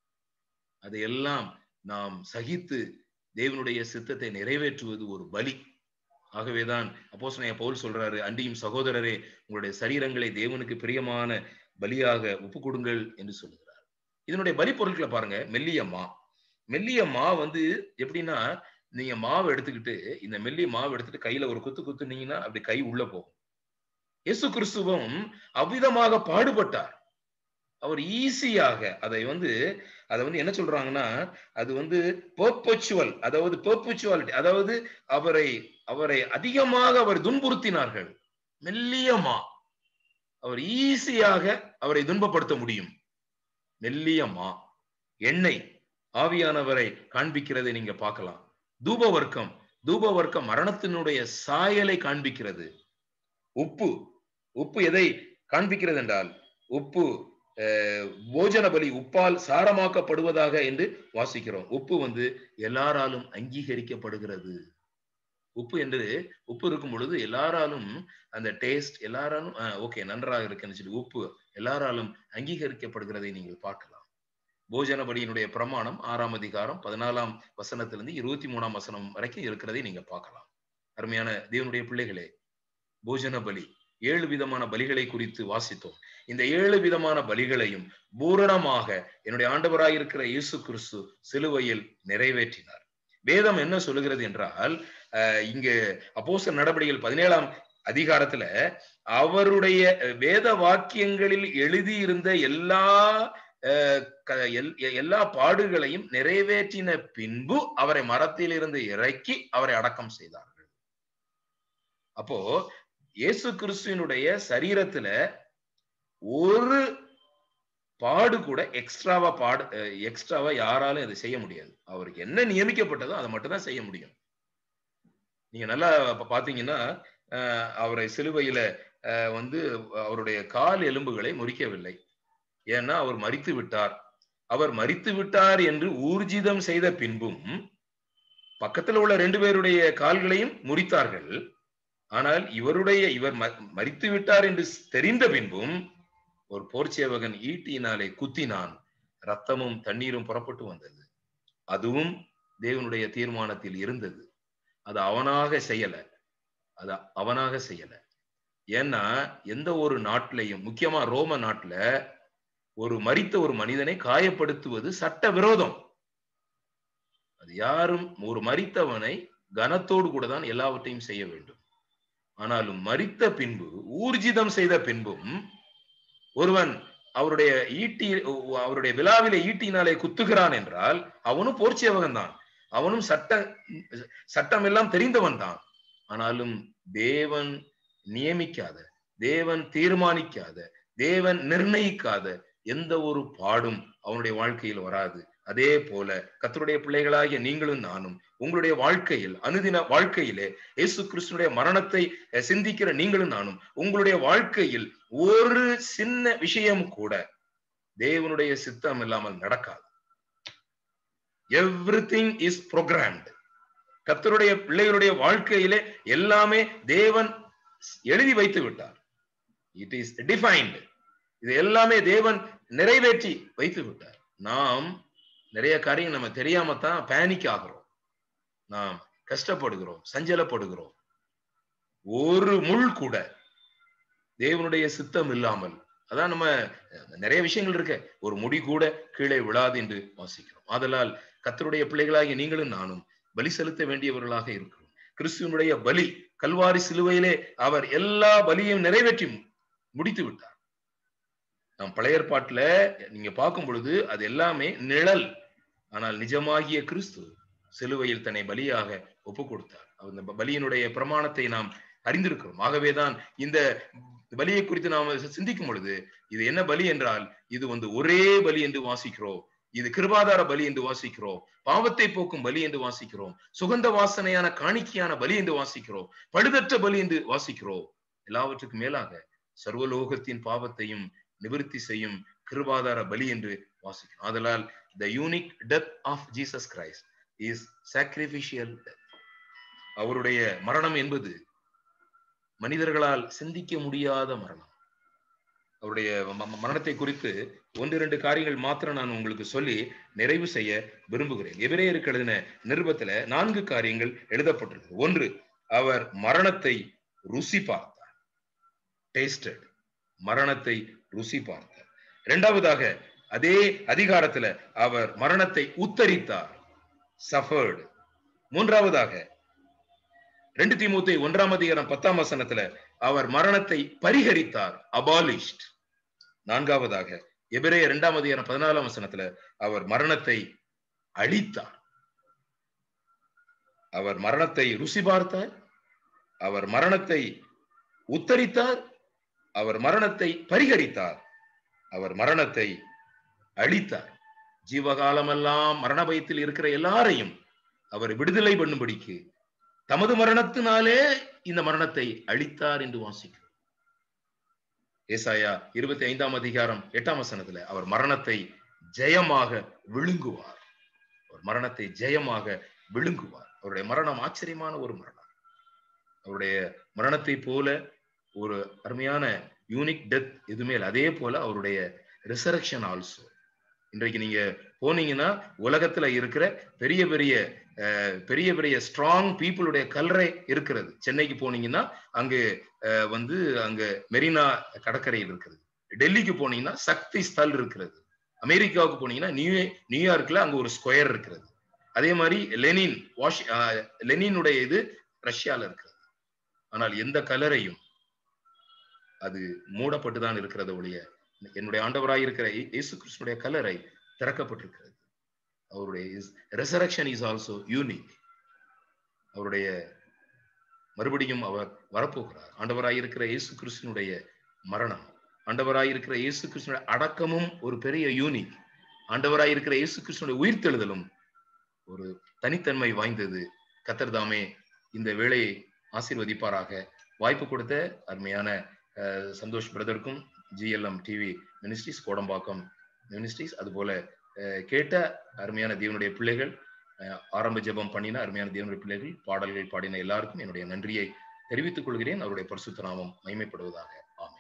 அதையெல்லாம் நாம் சகித்து தேவனுடைய சித்தத்தை நிறைவேற்றுவது ஒரு பலி ஆகவேதான் அப்போஸ்தலனாகிய பவுல் சொல்றாரு அண்டியும் சகோதரரே உங்களுடைய சரீரங்களை தேவனுக்கு பிரியமான பலியாக ஒப்பு கொடுங்கள் என்று சொல்லுகிறார் இதனுடைய பலி பொருட்களை பாருங்க மெல்லிய மா மெல்லிய மா வந்து எப்படின்னா நீங்க மாவு எடுத்துக்கிட்டு இந்த மெல்லிய மாவு எடுத்துட்டு கையில ஒரு குத்து குத்துனீங்கன்னா அப்படி கை உள்ள போகும் இயேசு கிறிஸ்துவும் அவ்விதமாக பாடுபட்டார் அவர் ஈஸியாக அதை வந்து அதை வந்து என்ன சொல்றாங்கன்னா அது வந்து பெர்பச்சுவல் அதாவது பெர்பச்சுவாலிட்டி அதாவது அவரை அவரை அதிகமாக அவர் துன்புறுத்தினார்கள் மெல்லியமா அவர் ஈஸியாக அவரை துன்பப்படுத்த முடியும் மெல்லியமா எண்ணெய் ஆவியானவரை காண்பிக்கிறதை நீங்க பார்க்கலாம் தூப வர்க்கம் தூப வர்க்கம் மரணத்தினுடைய சாயலை காண்பிக்கிறது உப்பு உப்பு எதை காண்பிக்கிறது என்றால் உப்பு அஹ், போஜன பலி உப்பால் சாரமாக்கப்படுவதாக என்று வாசிக்கிறோம் உப்பு வந்து எல்லாராலும் அங்கீகரிக்கப்படுகிறது உப்பு என்று உப்பு இருக்கும் பொழுது எல்லாராலும் அந்த டேஸ்ட் எல்லாராலும் ஓகே நன்றாக இருக்குன்னு சொல்லி உப்பு எல்லாராலும் அங்கீகரிக்கப்படுகிறதை நீங்கள் பார்க்கலாம் போஜன பலியினுடைய பிரமாணம் ஆறாம் அதிகாரம் பதினாலாம் வசனத்திலிருந்து இருபத்தி மூணாம் வசனம் வரைக்கும் இருக்கிறதை நீங்க பார்க்கலாம் அருமையான தேவனுடைய பிள்ளைகளே போஜன பலி ஏழு விதமான பலிகளை குறித்து வாசித்தோம் இந்த ஏழு விதமான பலிகளையும் பூரணமாக என்னுடைய ஆண்டவராயிருக்கிற இயேசு கிறிஸ்து சிலுவையில் நிறைவேற்றினார் வேதம் என்ன சொல்லுகிறது என்றால் அஹ், இங்கு அப்போஸ்தலர் நடவடிக்கைகள் பதினேழாம் அதிகாரத்துல அவருடைய அஹ், வேத வாக்கியங்களில் எழுதியிருந்த எல்லா அஹ், க- எல்- எல்லா பாடுகளையும் நிறைவேற்றின பின்பு அவரை மரத்திலிருந்து இறக்கி அவரை அடக்கம் செய்தார்கள் அப்போ இயேசு கிறிஸ்துவினுடைய சரீரத்துல ஒரு பாடு கூட எக்ஸ்ட்ராவா பாடு எக்ஸ்ட்ராவா யாராலும் இதை செய்ய முடியாது அவருக்கு என்ன நியமிக்கப்பட்டதோ அதை மட்டும் தான் செய்ய முடியும் நீங்க நல்லா பா- பாத்தீங்கன்னா அஹ், அவரை சிலுவையில அஹ், வந்து அவருடைய கால் எலும்புகளை முறிக்கவில்லை ஏன்னா அவர் மரித்து விட்டார் அவர் மரித்து விட்டார் என்று ஊர்ஜிதம் செய்த பின்பும் பக்கத்துல உள்ள ரெண்டு பேருடைய கால்களையும் முறித்தார்கள் ஆனால் இவருடைய இவர் ம- மரித்து விட்டார் என்று தெரிந்த பின்பும் ஒரு போர்ச்சேவகன் ஈட்டியினாலே குத்தினான் ரத்தமும் தண்ணீரும் புறப்பட்டு வந்தது அதுவும் தேவனுடைய தீர்மானத்தில் இருந்தது அது அவனாக செய்யல அது அவனாக செய்யல ஏன்னா எந்த ஒரு நாட்டிலையும் முக்கியமா ரோம நாட்டுல ஒரு மரித்த ஒரு மனிதனை காயப்படுத்துவது சட்ட விரோதம் அது யாரும் ஒரு மரித்தவனை கனத்தோடு கூட தான் எல்லாவற்றையும் செய்ய வேண்டும் ஆனாலும் மரித்த பின்பு ஊர்ஜிதம் செய்த பின்பும் ஒருவன் அவருடைய ஈட்டி அவருடைய விழாவிலே ஈட்டினாலே குத்துகிறான் என்றால் அவனும் போர்ச்சேவகன் தான் அவனும் சட்ட சட்டம் எல்லாம் தெரிந்தவன் தான் ஆனாலும் தேவன் நியமிக்காத தேவன் தீர்மானிக்காத தேவன் நிர்ணயிக்காத எந்த ஒரு பாடும் அவனுடைய வாழ்க்கையில் வராது அதே போல கர்த்தருடைய பிள்ளைகளாகிய நீங்களும் நானும் உங்களுடைய வாழ்க்கையில் அனுதின வாழ்க்கையிலே இயேசு கிறிஸ்துடைய மரணத்தை அஹ், சிந்திக்கிற நீங்களும் நானும் உங்களுடைய வாழ்க்கையில் ஒரு சின்ன விஷயம் கூட தேவனுடைய சித்தம் இல்லாமல் நடக்காது எவ்ரி திங் இஸ் ப்ரோக்ராம்டு கர்த்தருடைய பிள்ளைகளுடைய வாழ்க்கையிலே எல்லாமே தேவன் எழுதி வைத்து விட்டார் இட் இஸ் டிஃபைன்டு இது எல்லாமே தேவன் நிறைவேற்றி வைத்து விட்டார் நாம் நிறைய காரியம் நம்ம தெரியாம தான் பேனிக் ஆகிறோம் நாம் கஷ்டப்படுகிறோம் சஞ்சலப்படுகிறோம் ஒரு முள் கூட தேவனுடைய சித்தம் இல்லாமல் அதான் நம்ம அஹ், நிறைய விஷயங்கள் இருக்கு ஒரு முடி கூட கீழே விழாது என்று வாசிக்கிறோம் ஆதலால் கர்த்தருடைய பிள்ளைகளாகிய நீங்களும் நானும் பலி செலுத்த வேண்டியவர்களாக இருக்கிறோம் கிறிஸ்துவனுடைய பலி கல்வாரி சிலுவையிலே அவர் எல்லா பலியையும் நிறைவேற்றி முடித்து விட்டார் நாம் பழைய ஏற்பாட்டுல நீங்க பார்க்கும் பொழுது அது எல்லாமே நிழல் ஆனால் நிஜமாகிய கிறிஸ்து சிலுவையில் தன்னை பலியாக ஒப்பு கொடுத்தார் அந்த பலியினுடைய பிரமாணத்தை நாம் அறிந்திருக்கிறோம் ஆகவேதான் இந்த பலியை குறித்து நாம் சிந்திக்கும் பொழுது இது என்ன பலி என்றால் இது வந்து ஒரே பலி என்று வாசிக்கிறோம் இது கிருபாதார பலி என்று வாசிக்கிறோம் பாவத்தை போக்கும் பலி என்று வாசிக்கிறோம் சுகந்த வாசனையான காணிக்கையான பலி என்று வாசிக்கிறோம் பழுதற்ற பலி என்று வாசிக்கிறோம் எல்லாவற்றுக்கும் மேலாக சர்வலோகத்தின் பாவத்தையும் நிவர்த்தி செய்யும் கிருபாதார பலி என்று வாசிக்கிறோம் ஆதலால் the unique death of Jesus Christ is sacrificial அவருடைய மரணம் என்பது மனிதர்களால் சிந்திக்க முடியாத மரணம் அவருடைய மரணத்தை குறித்து ஒன்று இரண்டு காரியங்கள் மாத்திரம் நான் உங்களுக்கு சொல்லி நிறைவு செய்ய விரும்புகிறேன் எபிரேயருக்கு எழுதின நிருபத்துல நான்கு காரியங்கள் எழுதப்பட்டிருக்கு ஒன்று அவர் மரணத்தை ருசி பார்த்தார் டேஸ்டட் மரணத்தை ருசி பார்த்தார் இரண்டாவதாக அதே அதிகாரத்துல அவர் மரணத்தை உத்தரித்தார் சஃபர்டு மூன்றாவதாக ரெண்டு திமுத்தை ஒன்றாம் அதிகாரம் பத்தாம் வசனத்துல அவர் மரணத்தை பரிகரித்தார் அபாலிஷ்ட் நான்காவதாக எபிரேய இரண்டாம் அதிகாரம் பதினாலாம் வசனத்துல அவர் மரணத்தை அழித்தார் அவர் மரணத்தை ருசி பார்த்தார் அவர் மரணத்தை உத்தரித்தார் அவர் மரணத்தை பரிகரித்தார் அவர் மரணத்தை அழித்தார் ஜீவகாலமெல்லாம் மரண பயத்தில் இருக்கிற எல்லாரையும் அவர் விடுதலை பண்ணும்படிக்கு தமது மரணத்தினாலே இந்த மரணத்தை அழித்தார் என்று வாசிக்கிறோம் ஏசாயா இருபத்தி ஐந்தாம் அதிகாரம் எட்டாம் வசனத்துல அவர் மரணத்தை ஜெயமாக விழுங்குவார் அவர் மரணத்தை ஜெயமாக விழுங்குவார் அவருடைய மரணம் ஆச்சரியமான ஒரு மரணம் அவருடைய மரணத்தை போல ஒரு அருமையான யூனிக் டெத் எதுவுமே இல்லை அதே போல அவருடைய ரிசரக்ஷன் ஆல்சோ இன்றைக்கு நீங்க போனீங்கன்னா உலகத்துல இருக்கிற பெரிய பெரிய பெரிய பெரிய ஸ்ட்ராங் பீப்புளுடைய கல்லறை இருக்கிறது சென்னைக்கு போனீங்கன்னா அங்கு வந்து அங்க மெரினா கடற்கரையில் இருக்கிறது டெல்லிக்கு போனீங்கன்னா சக்தி ஸ்தல் இருக்கிறது அமெரிக்காவுக்கு போனீங்கன்னா நியூ நியூயார்க்ல அங்க ஒரு ஸ்கொயர் இருக்கிறது அதே மாதிரி லெனின் வாஷ் லெனினுடைய இது ரஷ்யால இருக்கிறது ஆனால் எந்த கலரையும் அது மூடப்பட்டுதான் இருக்கிறது ஒழிய என்னுடைய ஆண்டவராய் இருக்கிற இயேசு கிருஷ்ணனுடைய கலரை திறக்கப்பட்டிருக்கிறது அவருடைய ரெசரக்ஷன் இஸ் ஆல்சோ யூனிக் அவருடைய மறுபடியும் அவர் வரப்போகிறார் ஆண்டவராய் இருக்கிற இயேசு கிறிஸ்தனுடைய மரணம் ஆண்டவராய் இருக்கிற இயேசு கிறிஸ்தனுடைய அடக்கமும் ஒரு பெரிய யூனிக் ஆண்டவராய் இருக்கிற இயேசு கிறிஸ்தனுடைய உயிர்த்தெழுதலும் ஒரு தனித்தன்மை வாய்ந்தது கத்தர்தாமே இந்த வேலையை ஆசீர்வதிப்பாராக வாய்ப்பு கொடுத்த அருமையான சந்தோஷ் பிரதருக்கும் GLM TV ministries Kodambakkam ministries அதுபோல கேட்ட அருமையான தேவனுடைய பிள்ளைகள் ஆரம்ப ஜெபம் பண்ணின அருமையான தேவனுடைய பிள்ளைகள் பாடல்கள் பாடின எல்லாருக்கும் என்னுடைய நன்றியை தெரிவித்துக் கொள்கிறேன் அவருடைய பரிசுத்த நாமம் மைமைப்படுவதாக ஆமை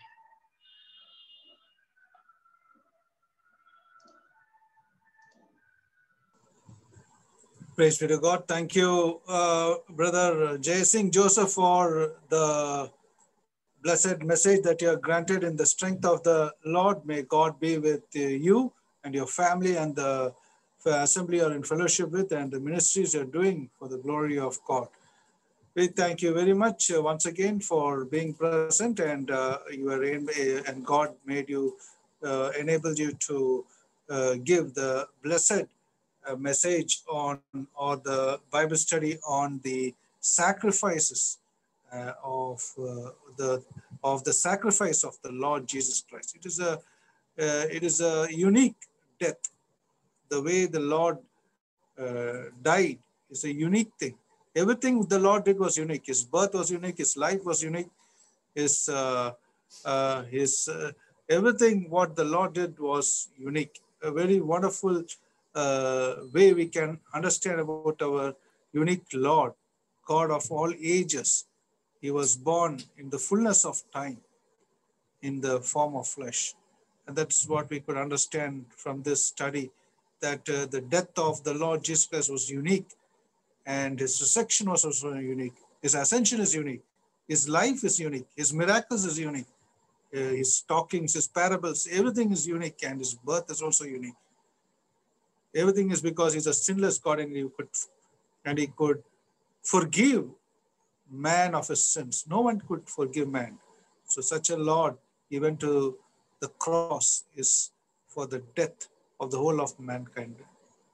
Praise be to God. Thank you, uh, Brother Jay Singh Joseph, for the blessed message that you are granted in the strength of the Lord. May God be with you and your family and the assembly you're in fellowship with and the ministries you're doing for the glory of God. We thank you very much uh, once again for being present and uh, you are in, and God made you, uh, enabled you to give the blessed message on or the Bible study on the sacrifices uh, of uh, the of the sacrifice of the Lord Jesus Christ. It is a uh, it is a unique death. The way the Lord died is a unique thing. Everything the Lord did was unique. His birth was unique. His life was unique. His his everything what the Lord did was unique. A very wonderful uh, way we can understand about our unique Lord, God of all ages. He was born in the fullness of time in the form of flesh. And that's what we could understand from this study that uh, the death of the Lord Jesus Christ was unique and his resurrection was also unique. His ascension is unique. His life is unique. His miracles is unique. Uh, his talkings, his parables, everything is unique and his birth is also unique everything is because he's a sinless God and he could and he could forgive man of his sins. No one could forgive man. So such a Lord, he went to the cross is for the death of the whole of mankind.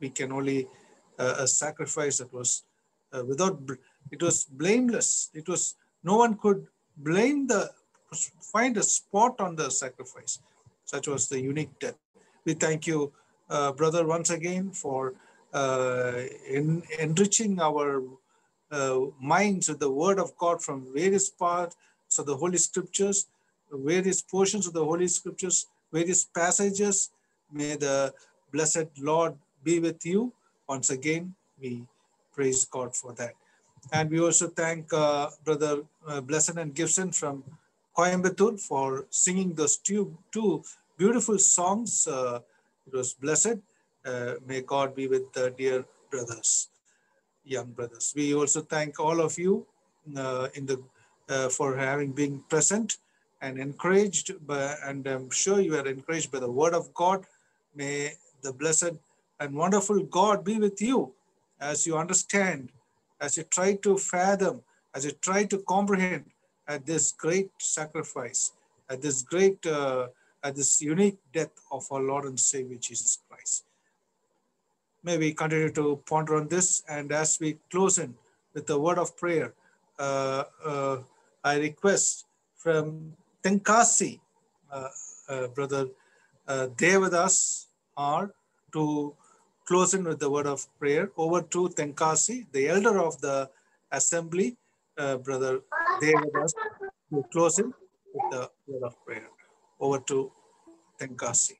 we can only uh, a sacrifice that was uh, without, bl- it was blameless. It was, no one could blame the, find a spot on the sacrifice. Such was the unique death. We thank you, uh, brother, once again for uh, in, enriching our uh, minds with the word of God from various parts of the Holy Scriptures, various portions of the Holy Scriptures, various passages. May the blessed Lord be with you. Once again, we praise God for that. And we also thank uh, Brother uh, Blessed and Gibson from Coimbatore for singing those two, two beautiful songs. Uh, it was blessed. Uh, may God be with the dear brothers, young brothers. We also thank all of you uh, in the uh, for having been present and encouraged by, and I'm sure you are encouraged by the word of God. May the blessed and wonderful God be with you as you understand, as you try to fathom, as you try to comprehend at this great sacrifice, at this great, uh, at this unique death of our Lord and Savior Jesus Christ. May we continue to ponder on this, and as we close in with the word of prayer, uh, uh, I request from Tenkasi, uh, uh, Brother uh, Devadas, R, to close in with the word of prayer. Over to Tenkasi, the elder of the assembly, uh, Brother Devadas, to close in with the word of prayer. Over to Tenkasi.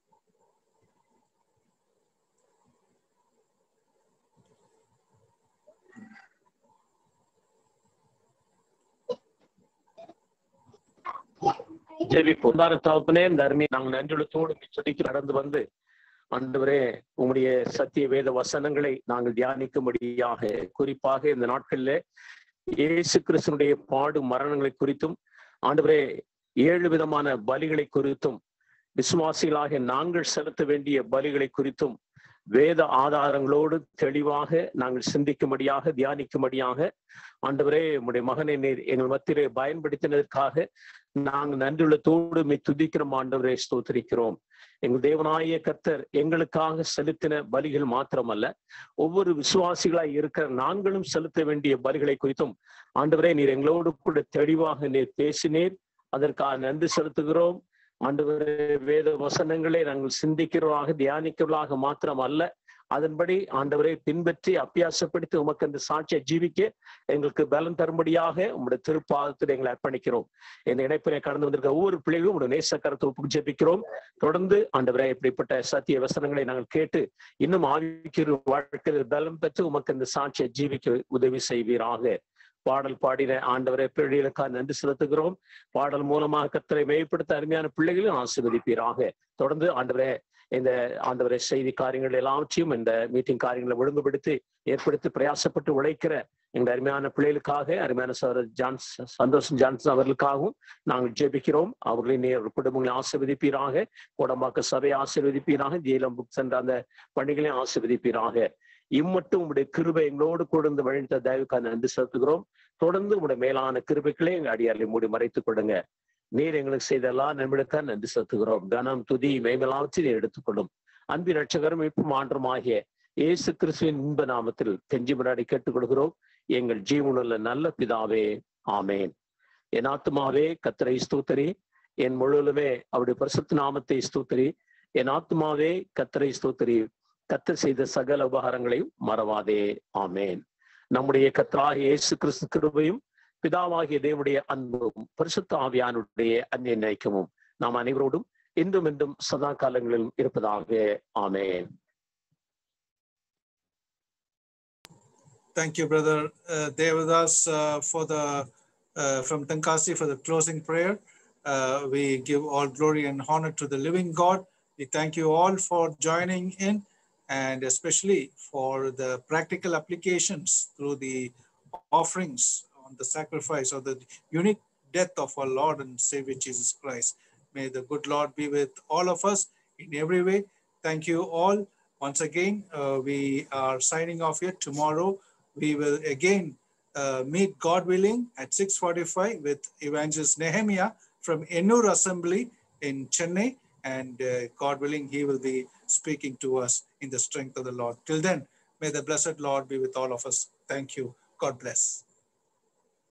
ஜெபி பொந்தார தகப்பனே இந்த அருமையை நாங்கள் நன்றியுள்ளத்தோடு செடிக்கு நடந்து வந்து ஆண்டவரே உங்களுடைய சத்திய வேத வசனங்களை நாங்கள் தியானிக்கும்படியாக குறிப்பாக இந்த நாட்களில் இயேசு கிறிஸ்தனுடைய பாடு மரணங்களை குறித்தும் ஆண்டவரே ஏழு விதமான பலிகளை குறித்தும் விசுவாசிகளாக நாங்கள் செலுத்த வேண்டிய பலிகளை குறித்தும் வேத ஆதாரங்களோடு தெளிவாக நாங்கள் சிந்திக்கும்படியாக தியானிக்கும்படியாக ஆண்டவரே உங்களுடைய மகனை நீர் எங்கள் மத்தியிலே பயன்படுத்தினதற்காக நாங்கள் நன்றியுள்ளத்தோடு மெய் துதிக்கிறோம் ஆண்டவரே ஸ்தோத்திரிக்கிறோம் எங்கள் தேவனாய கர்த்தர் எங்களுக்காக செலுத்தின பலிகள் மாத்திரமல்ல ஒவ்வொரு விசுவாசிகளாய் இருக்கிற நாங்களும் செலுத்த வேண்டிய பலிகளை குறித்தும் ஆண்டவரே நீர் எங்களோடு கூட தெளிவாக நீர் பேசினீர் அதற்காக நன்றி செலுத்துகிறோம் ஆண்டவரே வேத வசனங்களை நாங்கள் சிந்திக்கிறவர்களாக தியானிக்கிறவர்களாக மாத்திரம் அல்ல அதன்படி ஆண்டவரை பின்பற்றி அப்பியாசப்படுத்தி உமக்கு அந்த சாட்சியை ஜீவிக்க எங்களுக்கு பலம் தரும்படியாக உங்களுடைய திருப்பாதத்தில் எங்களை அர்ப்பணிக்கிறோம் இந்த இணைப்பினை கடந்து வந்திருக்க ஒவ்வொரு பிள்ளைகளும் உங்களுடைய நேசக்கரத்தை ஒப்புக்கு ஜெபிக்கிறோம் தொடர்ந்து ஆண்டவரை இப்படிப்பட்ட சத்திய வசனங்களை நாங்கள் கேட்டு இன்னும் ஆவிக்கிற வாழ்க்கையில் பலம் பெற்று உமக்கு இந்த சாட்சியை ஜீவிக்க உதவி செய்வீராக பாடல் பாடின ஆண்டவரை பிள்ளைகளுக்காக நன்றி செலுத்துகிறோம் பாடல் மூலமாக கத்தரை மேம்படுத்த அருமையான பிள்ளைகளையும் ஆசீர்வதிப்பீராக தொடர்ந்து ஆண்டவரே இந்த ஆண்டவரை செய்தி காரியங்கள் எல்லாவற்றையும் இந்த மீட்டிங் காரியங்களை ஒழுங்குபடுத்தி ஏற்படுத்தி பிரயாசப்பட்டு உழைக்கிற எங்கள் அருமையான பிள்ளைகளுக்காக அருமையான சார் ஜான்ஸ் சந்தோஷ் ஜான்சன் அவர்களுக்காகவும் நாங்கள் ஜெபிக்கிறோம் அவர்களின் நேர் குடும்பங்களை ஆசீர்வதிப்பீராக கோடம்பாக்க சபையை ஆசீர்வதிப்பீராக ஜெயிலம் புக்ஸ் என்ற அந்த பண்டிகைகளையும் ஆசீர்வதிப்பீராக இம்மட்டும் உங்களுடைய கிருபை எங்களோடு கூர்ந்து வழிந்த தயவுக்காக நன்றி செலுத்துகிறோம் தொடர்ந்து உங்களுடைய மேலான கிருபைகளே எங்க அடியாரை மூடி மறைத்துக் கொடுங்க நீர் எங்களுக்கு செய்த எல்லா நண்பர்களுக்காக நன்றி செலுத்துகிறோம் கனம் துதி மேமலாவற்றி நீர் எடுத்துக்கொள்ளும் அன்பின் ரட்சகரும் இப்பவும் ஆண்டருமாகிய இயேசு கிறிஸ்துவின் இன்ப நாமத்தில் கெஞ்சி முன்னாடி கேட்டுக்கொள்கிறோம் எங்கள் ஜீவனுள்ள நல்ல பிதாவே ஆமேன் என் ஆத்மாவே கத்தரை ஸ்தூத்தரி என் முழுவதுமே அவருடைய பரிசுத்த நாமத்தை ஸ்தூத்தரி என் ஆத்மாவே கத்தரை ஸ்தூத்தரி கத்தர் செய்த சகல உபகாரங்களையும் மறவாதே ஆமேன் நம்முடைய கத்தராக இயேசு கிறிஸ்து கிருபையும் பிதாவாகிய தேவனுடைய அன்பும் பரிசுத்த ஆவியானுடைய அந்நிய நைக்கமும் நாம் அனைவரோடும் இன்றும் என்றும் சதா காலங்களிலும் இருப்பதாக ஆமேன் Thank you, Brother uh, Devadas, uh, for the uh, from Tankasi for the closing prayer. Uh, we give all glory and honor to the living God. We thank you all for joining in, and especially for the practical applications through the offerings on the sacrifice of the unique death of our Lord and Savior Jesus Christ. May the good Lord be with all of us in every way. Thank you all. Once again, uh, we are signing off here tomorrow we will again uh, meet God willing at 6:45 with Evangelist Nehemiah from Ennur Assembly in Chennai. And uh, God willing, He will be speaking to us in the strength of the Lord. Till then, may the blessed Lord be with all of us. Thank you. God bless.